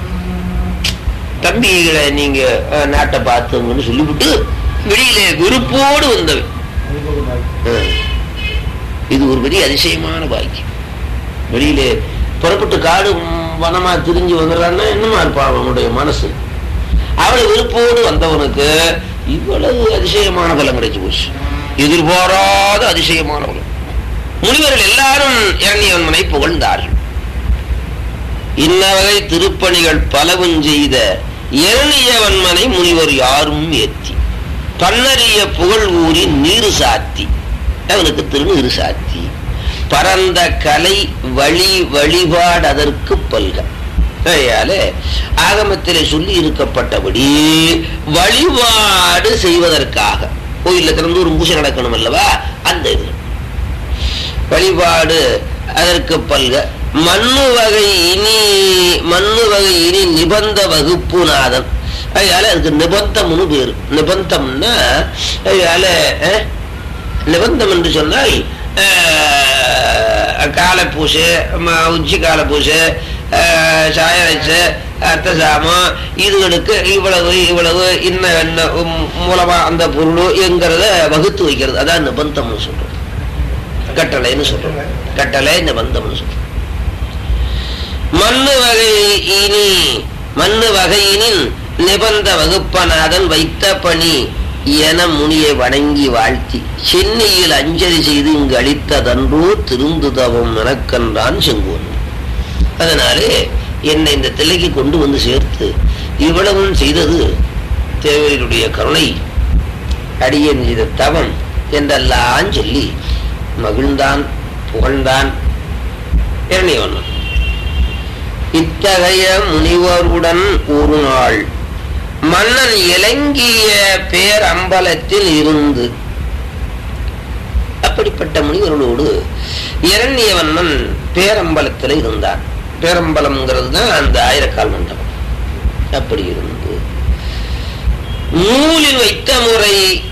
தம்பிகளை நீங்க அஹ், நாட்டை பார்த்துங்கன்னு சொல்லிவிட்டு வெளியில விருப்போடு வந்தவன் அஹ். இது ஒரு பெரிய அதிசயமான பாக்கியம் வெளியில புறப்பட்டு காடு ம், வனமா திரிஞ்சு வந்துடுறான்னா என்னமா இருப்பான் அவனுடைய மனசு அவளை விருப்போடு வந்தவனுக்கு இவ்வளவு அதிசயமான பலம் கிடைச்சு போச்சு எதிர்பாராத அதிசயமான பலம் முனிவர்கள் எல்லாரும் இரணியவன்மனை புகழ்ந்தார்கள் இன்ன வகை திருப்பணிகள் பலவும் செய்த இரணியவன்மனை முனிவர் யாரும் ஏத்தி பன்னறிய புகழ் ஊறி நீரு சாத்தி அவனுக்கு திருநீறு சாத்தி பரந்த கலை வழி வழிபாடு அதற்கு பல்க ஆகையால ஆகமத்திலே சொல்லி இருக்கப்பட்டபடி வழிபாடு செய்வதற்காக கோயில்ல திறந்து ஒரு பூஜை நடக்கணும் அல்லவா அந்த இது வழிபாடு அதற்கு பல்க மண்ணு வகை இனி மண்ணு வகை இனி நிபந்த வகுப்பு நாதன் அதனால அதுக்கு நிபந்தம்னு பேரு நிபந்தம்னா அதனால அஹ், நிபந்தம் என்று சொன்னால் அஹ், காலப்பூசை ம- உச்சி காலப்பூசை அஹ், சாயரட்ச அர்த்தசாமம் இதுகளுக்கு இவ்வளவு இவ்வளவு இன்ன என்ன உம், மூலமா அந்த பொருள் என்கிறத வகுத்து வைக்கிறது அதான் நிபந்தம்னு சொல்றோம் கட்டளைன்னு சொல்றோம் கட்டளை நிபந்தம்னு சொல்றோம் மண்ணு வகை இனி மண்ணு வகையினின் நிபந்த வகுப்பநாதன் வைத்த பணி என முனியை வணங்கி வாழ்த்தி சென்னையில் அஞ்சலி செய்து இங்கு அளித்ததன்றோ திருந்துதவம் எனக்கன்றான் செங்கோன் அதனாலே என்னை இந்த தில்லைக்கு கொண்டு வந்து சேர்த்து இவ்வளவும் செய்தது தேவருடைய கருணை அடியேன் செய்த தவம் என்றெல்லாம் சொல்லி மகிழ்ந்தான் புகழ்ந்தான் இரணியவண்ணன் இத்தகைய முனிவருடன் ஒரு நாள் மன்னன் இலங்கிய பேரம்பலத்தில் இருந்து அப்படிப்பட்ட முனிவர்களோடு இரண்யவண்ணன் பேரம்பலத்தில் இருந்தான் பேரம்பலம்ங்கிறது தான் அந்த ஆயிரக்கால் மண்டபம் அப்படி இருந்து நூலில் வைத்த முறை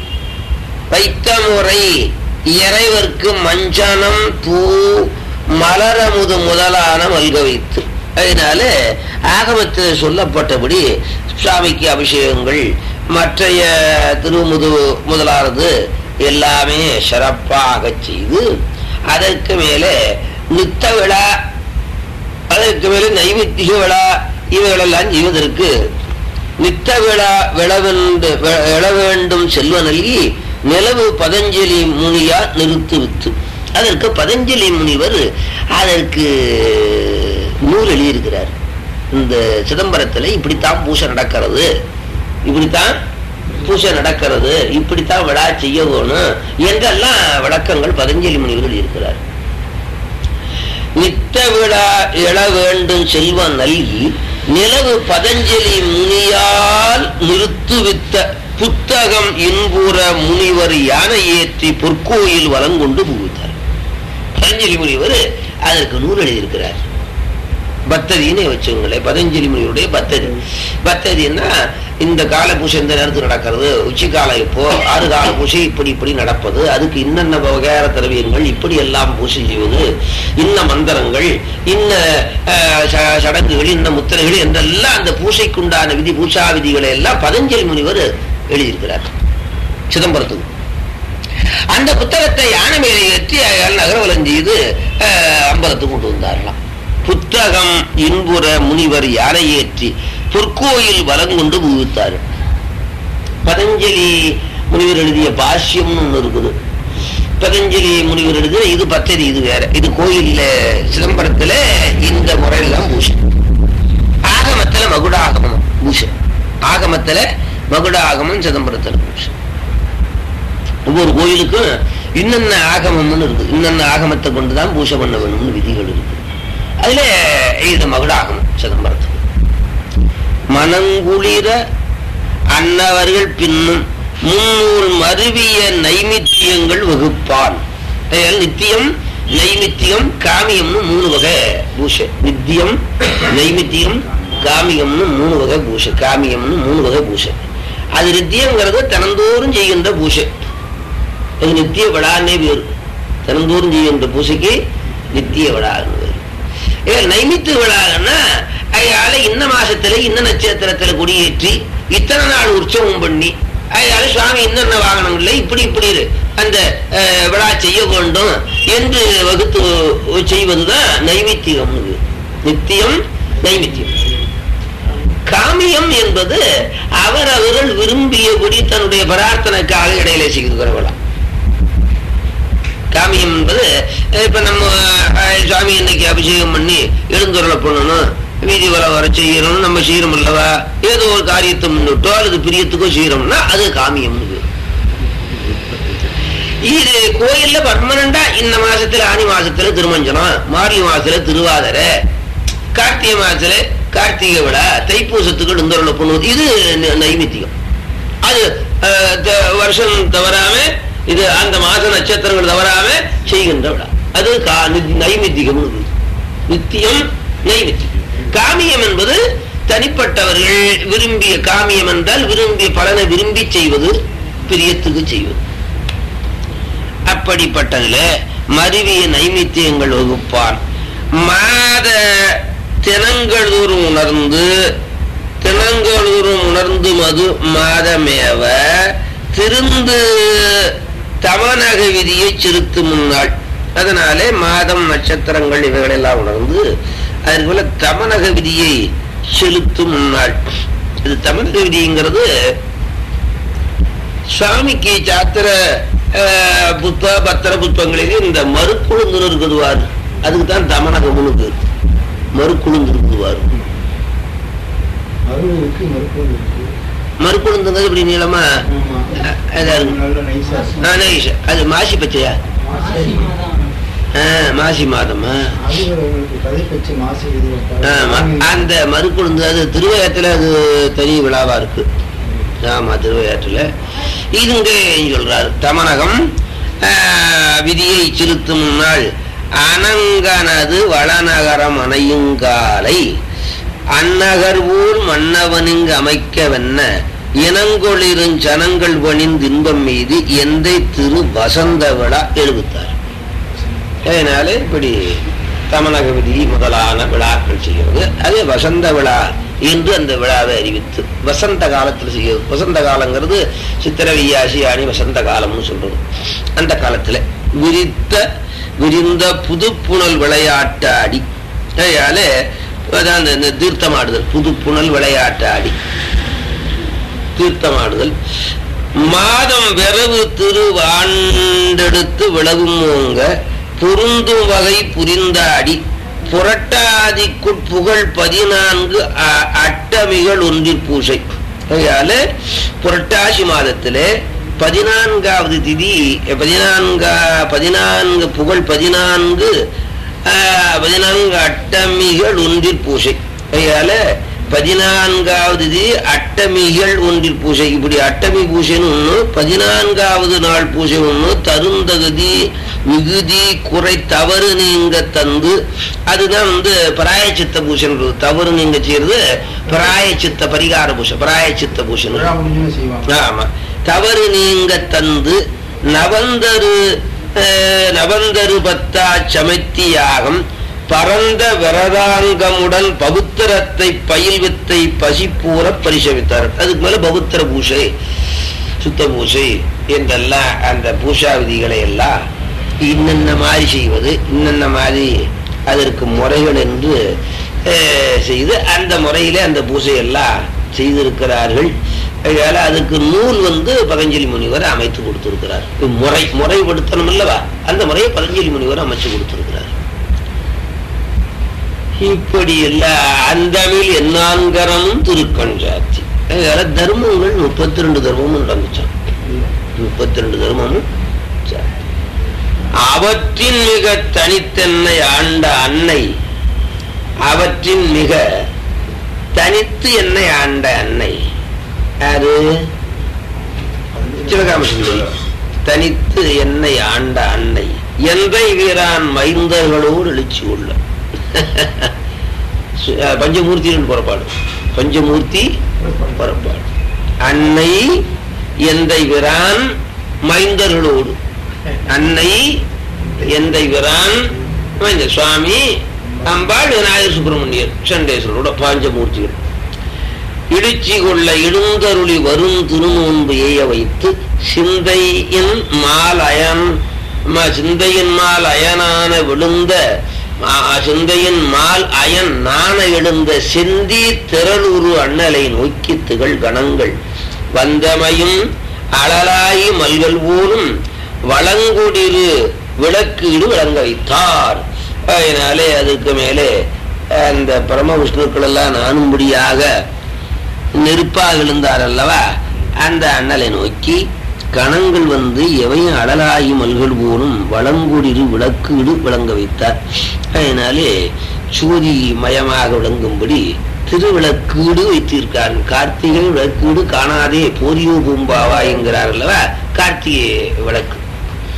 வைத்த முறை இறைவர்க்கு மஞ்சனம் பூ மலரமுது முதலான மல்க வைத்து அதனால ஆகமத்தில் சொல்லப்பட்டபடி சுவாமிக்கு அபிஷேகங்கள் மற்றைய திருமுது முதலானது எல்லாமே சிறப்பாக செய்து அதற்கு மேலே நித்த விழா அதற்கு மேலே நைவேத்திய விழா இவைகளெல்லாம் செய்வதற்கு நித்த விழா விழவென்று விழ வேண்டும் செல்வ நல்கி நிலவு பதஞ்சலி முனியா நிறுத்து வித்து அதற்கு பதஞ்சலி முனிவர் அதற்கு நூல் எழுதியிருக்கிறார் இந்த சிதம்பரத்துல இப்படித்தான் பூசை நடக்கிறது இப்படித்தான் பூசை நடக்கிறது இப்படித்தான் விழா செய்ய வேணும் என்றெல்லாம் விளக்கங்கள் பதஞ்சலி முனிவர் எழுதியிருக்கிறார் நித்த விழா எழ வேண்டும் செல்வம் நல்கி நிலவு பதஞ்சலி முனியால் நிறுத்துவித்த புத்தகம் இன்புற முனிவர் யானை ஏற்றி பொற்கோயில் வலங்கொண்டு புகுத்தார் பதஞ்சலி முனிவர் அதற்கு நூல் எழுதியிருக்கிறார் பத்ததின்னு வச்சுங்களேன் பதஞ்சலி முனிவருடைய பத்ததி பத்ததின்னா இந்த கால பூசை இந்த நேரத்துக்கு நடக்கிறது உச்சி காலம் இப்போ ஆறு கால பூசை இப்படி இப்படி நடப்பது அதுக்கு இன்னென்ன வகையான திரவியங்கள் இப்படி எல்லாம் பூசை செய்வது இன்ன மந்திரங்கள் இன்ன அஹ், ச- சடங்குகள் இன்ன முத்திரைகள் என்றெல்லாம் அந்த பூசைக்குண்டான விதி பூசா விதிகளை எல்லாம் பதஞ்சலி முனிவர் எழுதியிருக்கிறார் சிதம்பரத்துக்கு அந்த புத்தகத்தை யானை மேலே ஏற்றி அயாள் நகரவலம் செய்து அஹ், அம்பலத்துக்கு கொண்டு வந்தாரலாம் புத்தகம் இன்புற முனிவர் யானை ஏற்றி பொற்கோயில் வலம் கொண்டு புகுத்தார் பதஞ்சலி முனிவர் எழுதிய பாஷ்யம்னு ஒண்ணு இருக்குது பதஞ்சலி முனிவர் எழுதிய இது பத்ததி இது வேற இது கோயில்ல சிதம்பரத்துல இந்த முறையில தான் பூசை ஆகமத்துல மகுட ஆகமம் பூசை ஆகமத்துல மகுட ஆகமம் சிதம்பரத்துல பூசை ஒவ்வொரு கோயிலுக்கும் இன்னென்ன ஆகமம்னு இருக்கு இன்னென்ன ஆகமத்தை கொண்டுதான் பூஜை பண்ண வேணும்னு விதிகள் இருக்கு அதுல இது மகுட ஆகமம் சிதம்பரத்துக்கு மனங்குளிர அன்னவர்கள் பின்னும் முன்னூல் மருவிய நைமித்தியங்கள் வகுப்பான் அதாவது நித்தியம் நைமித்தியம் காமியம்னு மூணு வகை பூஷை நித்தியம் நைமித்தியம் காமியம்னு மூணு வகை பூஷை காமியம்னு மூணு வகை பூஷை அது நித்தியங்கிறது தினந்தோறும் செய்கின்ற பூஷை அது நித்திய விழான்னே பேரு தினந்தோறும் செய்கின்ற பூசைக்கு நித்திய விழான்னு பேரு இதில் நைமித்து விழான்னா அதனால இன்ன மாசத்துல இன்ன நட்சத்திரத்துல கொடியேற்றி இத்தனை நாள் உற்சவம் பண்ணி அதனால சுவாமி இன்னென்ன வாகனம் இல்லை இப்படி இப்படி இரு. அந்த அஹ், விழா செய்ய வேண்டும் என்று வகுத்து செய்வதுதான் நைமித்தியம் நித்தியம் நைமித்தியம் காமியம் என்பது அவரவர்கள் விரும்பியபடி தன்னுடைய பிரார்த்தனைக்காக இடையில செய்கிற விழா காமியம் என்பது அஹ், இப்ப நம்ம அஹ், சுவாமி இன்னைக்கு அபிஷேகம் பண்ணி எழுந்துருளை பண்ணணும் வீதி வர வர செய்யணும் நம்ம செய்யறோம் அல்லவா ஏதோ ஒரு காரியத்தை முன்னிட்டோ அல்லது பிரியத்துக்கோ செய்யறோம்னா அது காமியம்னு பேரு. இது கோயில்ல பர்மனண்டா இந்த மாசத்துல ஆனி மாசத்துல திருமஞ்சனம் மார்கழி மாசத்துல திருவாதிரை கார்த்திகை மாசத்துல கார்த்திகை விழா தைப்பூசத்துக்கு எழுந்தருளை பண்ணுவது இது ந- நைமித்தியம் அது அஹ், த- வருஷம் தவறாம இது அந்த மாச நட்சத்திரங்கள் தவறாம செய்கின்ற விழா அது கா- நி- நைமித்திகம் நித்தியம் நைமித்தியம் காமியம் என்பது தனிப்பட்டவர்கள் விரும்பிய காமியம் என்றால் விரும்பிய பலனை விரும்பி செய்வது பிரியத்துக்கு செய்வது அப்படிப்பட்டதுல மருவிய நைமித்தியங்கள் வகுப்பான் மாத தினங்களூரும் உணர்ந்து தினங்களூரும் உணர்ந்து மது மாதமேவ திருந்து தமனக விதியை சிறுத்து முன்னாள் அதனாலே மாதம் நட்சத்திரங்கள் இவைகளெல்லாம் உணர்ந்து அதற்கு போல தமனக விதியை செலுத்தும் முன்னாள் இது தமனக விதிங்கிறது சுவாமிக்கு சாத்திர அஹ், புத்த பத்திர புத்தகங்களிலே இந்த மறுக்குழுந்து இருக்குதுவார் அதுக்கு தான் தமனகம்னு பேர் மறுக்குழுந்து இருக்குதுவார் அருள் இருக்கு மருத்துவம் இருக்கு மறுக்குழுந்துங்கிறது இப்படி நீளமா ஆமா. அஹ், இதா இருக்கு. நல்ல நைஸா ஆ, நைஸ். அது மாசி பச்சையா ஆ, மாசி மாதமா அது உங்களுக்கு கதை பச்சு மாசி இது ஆமா. அந்த மறுக்குழுந்து அது திருவையாத்துல அது தனி விழாவா இருக்கு ஆமா திருவையாற்றுல இது இங்க சொல்றாரு தமனகம் ஆ, விதியை செலுத்தும் முன்னாள் அனங்கனது வளநகரம் அணையுங்காலை அந்நகர் ஊர் மன்னவனிங்கு அமைக்கவென்ன இனங்கொளிரும் ஜனங்கள் பணிந்து இன்பம் மீது எந்தை திரு வசந்த விழா எழுபத்தாறு அதனால இப்படி தமனக விதி முதலான விழாக்கள் செய்கிறது அதே வசந்த விழா என்று அந்த விழாவை அறிவித்து வசந்த காலத்தில் செய்கிறது வசந்த காலங்கிறது சித்திர வையாசி ஆணி வசந்த காலம்னு சொல்றது அந்த காலத்துல விரித்த விரிந்த புதுப்புணல் விளையாட்டாடி அதனால அதான் அந்த- இந்த தீர்த்தமாடுதல் புதுப்புணல் விளையாட்டாடி தீர்த்தமாடுதல் மாதம் விரவு திருவாண்டெடுத்து விளவும் ஓங்க பொருந்தும் வகை புரிந்தாடி புரட்டாதிக்குட் புகழ் பதினான்கு அ- அட்டமிகள் ஒன்றிற் பூசை அதனால புரட்டாசி மாதத்திலே பதினான்காவது திதி பதினான்கா பதினான்கு புகழ் பதினான்கு ஆஹ், பதினான்கு அட்டமிகள் ஒன்றில் பூசை அதனால பதினான்காவது திதி அட்டமிகள் ஒன்றில் பூசை இப்படி அட்டமி பூசைன்னு ஒண்ணு பதினான்காவது நாள் பூசை ஒண்ணு தருந்தகுதி மிகுதி குறை தவறு நீங்க தந்து அதுதான் வந்து பிராயச்சித்த பூசைன்றது தவறு நீங்க செய்யறது பிராயச்சித்த பரிகார பூசை பிராயச்சித்த பூசை விழா முடிஞ்சுன்னு செய்வாங்க ஆமா தவறு நீங்க தந்து நவந்தரு அஹ், நவந்தரு பத்தா சமைத்தி யாகம் பரந்த விரதாங்கமுடன் பவுத்திரத்தை பயில்வித்தை பசிப்பூர பரிசவித்தார் அதுக்கு மேல பவுத்திர பூசை சுத்த பூசை என்றெல்லாம் அந்த பூஷா விதிகளை எல்லாம் இன்னென்ன மாதிரி செய்வது இன்னென்ன மாதிரி அதற்கு முறைகள் என்று அஹ், செய்து அந்த முறையிலே அந்த பூசையெல்லாம் செய்திருக்கிறார்கள் அதனால அதுக்கு நூல் வந்து பதஞ்சலி முனிவர் அமைத்து கொடுத்திருக்கிறார் முறை முறைப்படுத்தணும் அல்லவா அந்த முறையை பதஞ்சலி முனிவர் அமைச்சு கொடுத்திருக்கிறார் இப்படி எல்லாம் அந்தமில் என்னான்கரமும் திருக்கண் சாட்சி அதனால தர்மங்கள் முப்பத்தி ரெண்டு தர்மமும் நடந்துச்சான் முப்பத்தி ரெண்டு தர்மமும் சாட்சி. அவற்றின் மிக தனித்தன்னை ஆண்ட அன்னை அவற்றின் மிக தனித்து என்னை ஆண்ட அன்னை யாரு சிவகாமசுந்தரி தனித்து என்னை ஆண்ட அன்னை எந்தை வீரான் மைந்தர்களோடு எழுச்சி உள்ள சு- அஹ் பஞ்சமூர்த்தியின் புறப்பாடு பஞ்சமூர்த்தி புறப்பாடு அன்னை எந்தை விரான் மைந்தர்களோடு அன்னை எந்தை விரான் மைந்த சுவாமி அம்பாள் விநாயகர் சுப்பிரமணியர் சண்டேஸ்வரோட பாஞ்சமூர்த்திகள் இடிச்சி கொள்ள இடுந்தருளி வரும் திருநோன்பு எய்ய வைத்து சிந்தையின் மால் அயன் ம- சிந்தையின் மால் அயனான விழுந்த ஆ- சிந்தையின் மால் அயன் நாண எழுந்த செந்தி திரளுரு அண்ணலை நோக்கி திகழ் கணங்கள் வந்தமையும் அழலாயி மல்கள் போலும் வளங்குடிரு விளக்கீடு விளங்க வைத்தார் அதனாலே அதுக்கு மேலே அந்த பரம விஷ்ணுக்கள் எல்லாம் நானும்படியாக நெருப்பாக எழுந்தார் அல்லவா அந்த அண்ணலை நோக்கி கணங்கள் வந்து எவையும் அடலாகி மல்கள் போலும் வளங்குடிரு விளக்கீடு விளங்க வைத்தார் அதனாலே சூதி மயமாக விளங்கும்படி திருவிளக்கீடு வைத்திருக்கார் கார்த்திகை விளக்கீடு காணாதே போரியோ பூம்பாவா என்கிறார் அல்லவா கார்த்திகை விளக்கு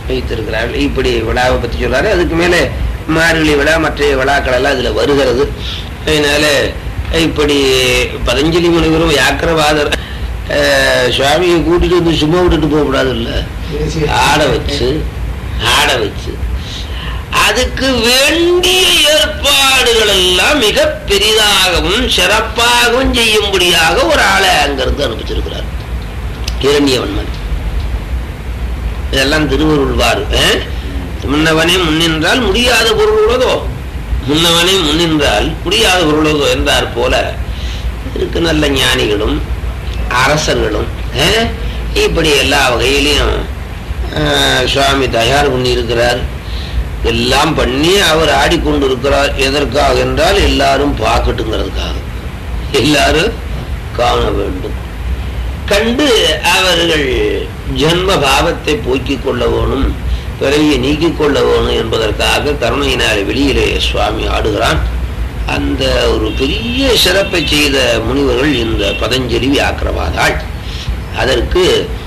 வைத்திருக்கிறார்கள் இப்படி விழாவை பற்றி சொல்றாரு அதுக்கு மேலே மார்கழி விழா மற்ற விழாக்கள் எல்லாம் இதுல வருகிறது அதனால இப்படி பதஞ்சலி முனிவரும் வியாக்கிரவாதர் அஹ், சுவாமியை கூட்டிட்டு வந்து சும்மா விட்டுட்டு போகக்கூடாது இல்ல ஆட வச்சு ஆட வச்சு அதுக்கு வேண்டிய ஏற்பாடுகள் எல்லாம் மிக பெரிதாகவும் சிறப்பாகவும் செய்யும்படியாக ஒரு ஆளை அங்கிருந்து அனுப்பிச்சிருக்கிறார் இரண்டியவன்மன் இதெல்லாம் திருவருள்வார் அஹ்? முன்னவனே முன்னின்றால் முடியாத பொருள் உள்ளதோ முன்னவனே முன்னின்றால் முடியாத பொருள் உள்ளதோ என்றார் போல இருக்கு நல்ல ஞானிகளும் அரசர்களும் அஹ்? இப்படி எல்லா வகையிலையும் அஹ், சுவாமி தயார் பண்ணி இருக்கிறார் எல்லாம் பண்ணி அவர் ஆடிக்கொண்டிருக்கிறார் எதற்காக என்றால் எல்லாரும் பார்க்கட்டுங்கிறதுக்காக எல்லாரும் காண வேண்டும் கண்டு அவர்கள் ஜென்ம பாவத்தை போக்கிக் கொள்ள வேணும் பிறவியை நீக்கிக் கொள்ள வேணும் என்பதற்காக கருணையினாலே வெளியிலே சுவாமி ஆடுகிறான் அந்த ஒரு பெரிய சிறப்பை செய்த முனிவர்கள் இந்த பதஞ்சலி வியாக்கிரவாதாள் அதற்கு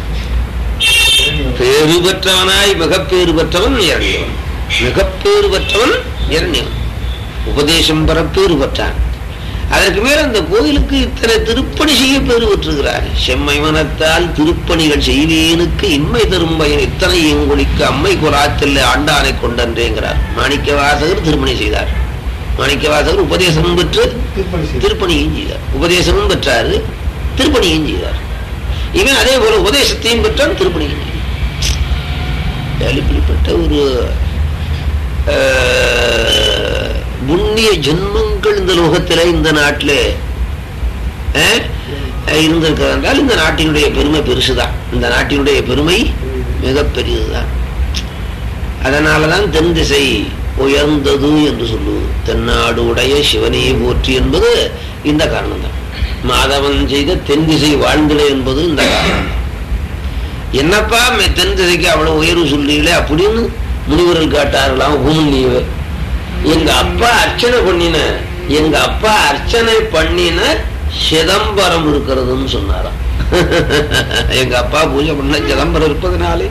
பேறு பெற்றவனாய் மிகப்பேறு பெற்றவன் இரணியவன் மிகப்பேறு பெற்றவன் இரணியவன் உபதேசம் பெற பேறு பெற்றான் அதற்கு மேல அந்த கோயிலுக்கு இத்தனை திருப்பணி செய்ய பேறு பெற்றிருக்கிறார் செம்மை மனத்தால் திருப்பணிகள் செய்வேனுக்கு இன்மை தரும் பயன் இத்தனை எங்குளிக்கு அம்மை குராத்தில் ஆண்டானை கொண்டன்றேங்கிறார் மாணிக்க வாசகர் திருப்பணி செய்தார் மாணிக்க வாசகர் உபதேசமும் பெற்று திருப்பணி செய்தார். திருப்பணியும் செய்தார் உபதேசமும் பெற்றாரு திருப்பணியும் செய்தார் இவன் அதே போல உபதேசத்தையும் பெற்றான் திருப்பணியும் செய்தார் இப்படிப்பட்ட ஒரு அஹ், புண்ணிய ஜென்மங்கள் இந்த லோகத்திலே இந்த நாட்டிலே அஹ், இருந்திருக்கிறது என்றால் இந்த நாட்டினுடைய பெருமை பெருசுதான் இந்த நாட்டினுடைய பெருமை மிக பெரியதுதான் அதனாலதான் தென் திசை உயர்ந்தது என்று சொல்லுவது தென்னாடு உடைய சிவனே போற்றி என்பது இந்த காரணம் தான் மாதவன் செய்த தென் திசை வாழ்ந்திட என்பது இந்த காரணம் தான் என்னப்பா மெ- தென் திசைக்கு அவ்வளவு உயர்வு சொல்றீங்களே அப்படின்னு முனிவர்கள் கேட்டார்களாம் பூமிலியவே எங்க அப்பா அர்ச்சனை பண்ணின எங்க அப்பா அர்ச்சனை பண்ணின சிதம்பரம் இருக்கிறதுன்னு சொன்னாராம் எங்க அப்பா பூஜை பண்ண சிதம்பரம் இருப்பதனாலே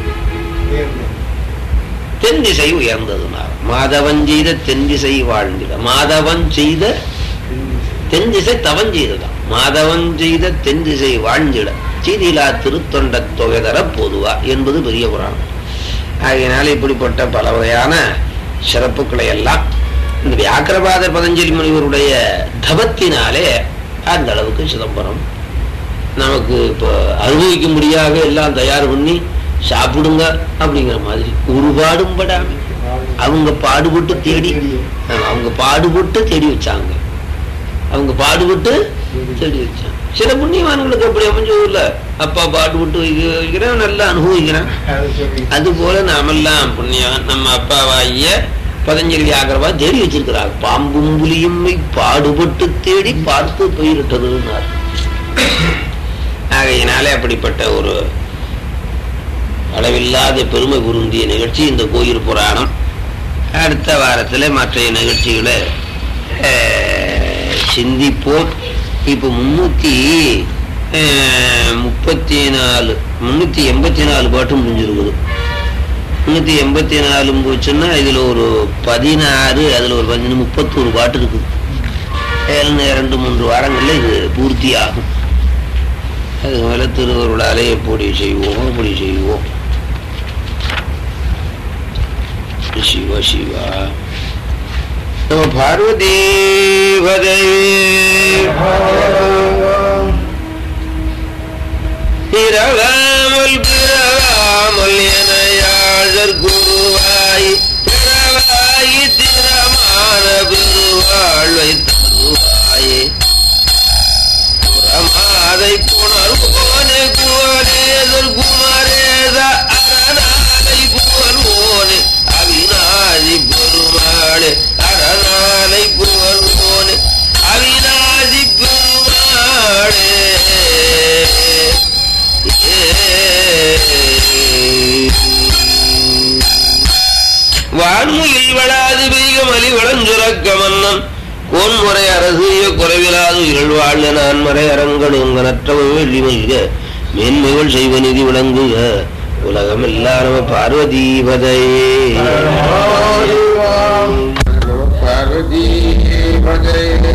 தென் திசை உயர்ந்ததுனால மாதவன் செய்த தென் திசை வாழ்ந்திட மாதவன் செய்த தென் திசை தவன் செய்ததாம் மாதவன் செய்த தென் திசை வாழ்ந்திட சீதிலா திருத்தொண்ட தொகைதர பொதுவா என்பது பெரிய புராணம் ஆகையினால இப்படிப்பட்ட பல வகையான சிறப்புகளை எல்லாம் இந்த வியாக்கிரபாதர் பதஞ்சலி முனிவருடைய தவத்தினாலே அந்த அளவுக்கு சிதம்பரம் நமக்கு இப்போ அனுபவிக்கும்படியாக எல்லாம் தயார் பண்ணி சாப்பிடுங்க அப்படிங்கிற மாதிரி ஒரு பாடும் படாம அவங்க பாடுபட்டு தேடி ஆமா, அவங்க பாடுபட்டு தேடி வச்சாங்க அவங்க பாடுபட்டு தேடி வச்சாங்க சில புண்ணியவான்களுக்கு அப்படி அமைஞ்சதில்ல அப்பா பாடுபட்டு வைக்க- வைக்கிறேன் நல்லா அனுபவிக்கிறேன் அது போல நாமெல்லாம் புண்ணியம் நம்ம அப்பாவாகிய பதஞ்சலி வியாகரவா தேடி வச்சிருக்கிறாங்க பாம்பும் புலியும்மை பாடுபட்டு தேடி பார்த்து போயிட்டதுன்னார் ஆகையினாலே அப்படிப்பட்ட ஒரு அளவில்லாத பெருமை பொருந்திய நிகழ்ச்சி இந்த கோயில் புராணம் அடுத்த வாரத்தில் மற்ற நிகழ்ச்சிகளை அஹ், சிந்திப்போம் இப்போ முன்னூத்தி அஹ், முப்பத்தி நாலு முன்னூத்தி எண்பத்தி நாலு பாட்டு முடிஞ்சிருக்குது முன்னூத்தி எண்பத்தி நாலு போச்சுன்னா இதுல ஒரு பதினாறு அதுல ஒரு பதினஞ்சு முப்பத்தோரு பாட்டு இருக்குது ஏழு இரண்டு மூன்று வாரங்கள்ல இது பூர்த்தி ஆகும் அது மேல திருவருளாலே எப்படி செய்வோம் அப்படி செய்வோம் சிவ சிவா நம பார்வதி பிறவாமல் பிறவாமல் என யாழர் குருவாய் பிறவாயி திறமான பெருவாழ்வை தருவாயே புறமாதை புணர்வோனே குவரேதர் குமரேத அரணாலை புகழ்வோனே அவிநாதி பெருமாளே அரணாலை புகழ்வோனே அவிநாதி பெருமாளே வான்முகில் வளாது பெய்க மலி வளஞ்சுரக்க மன்னன் கோன்முறை அரசிய குறைவிலாது உயிர்கள் வாழ்க நான்மறை அரங்கடுங்க நற்றவ வெள்ளி மல்க மேன்மைகள் செய்வ நிதி விளங்குக உலகம் எல்லாரும் பார்வதீபதையே பார்வதி பதே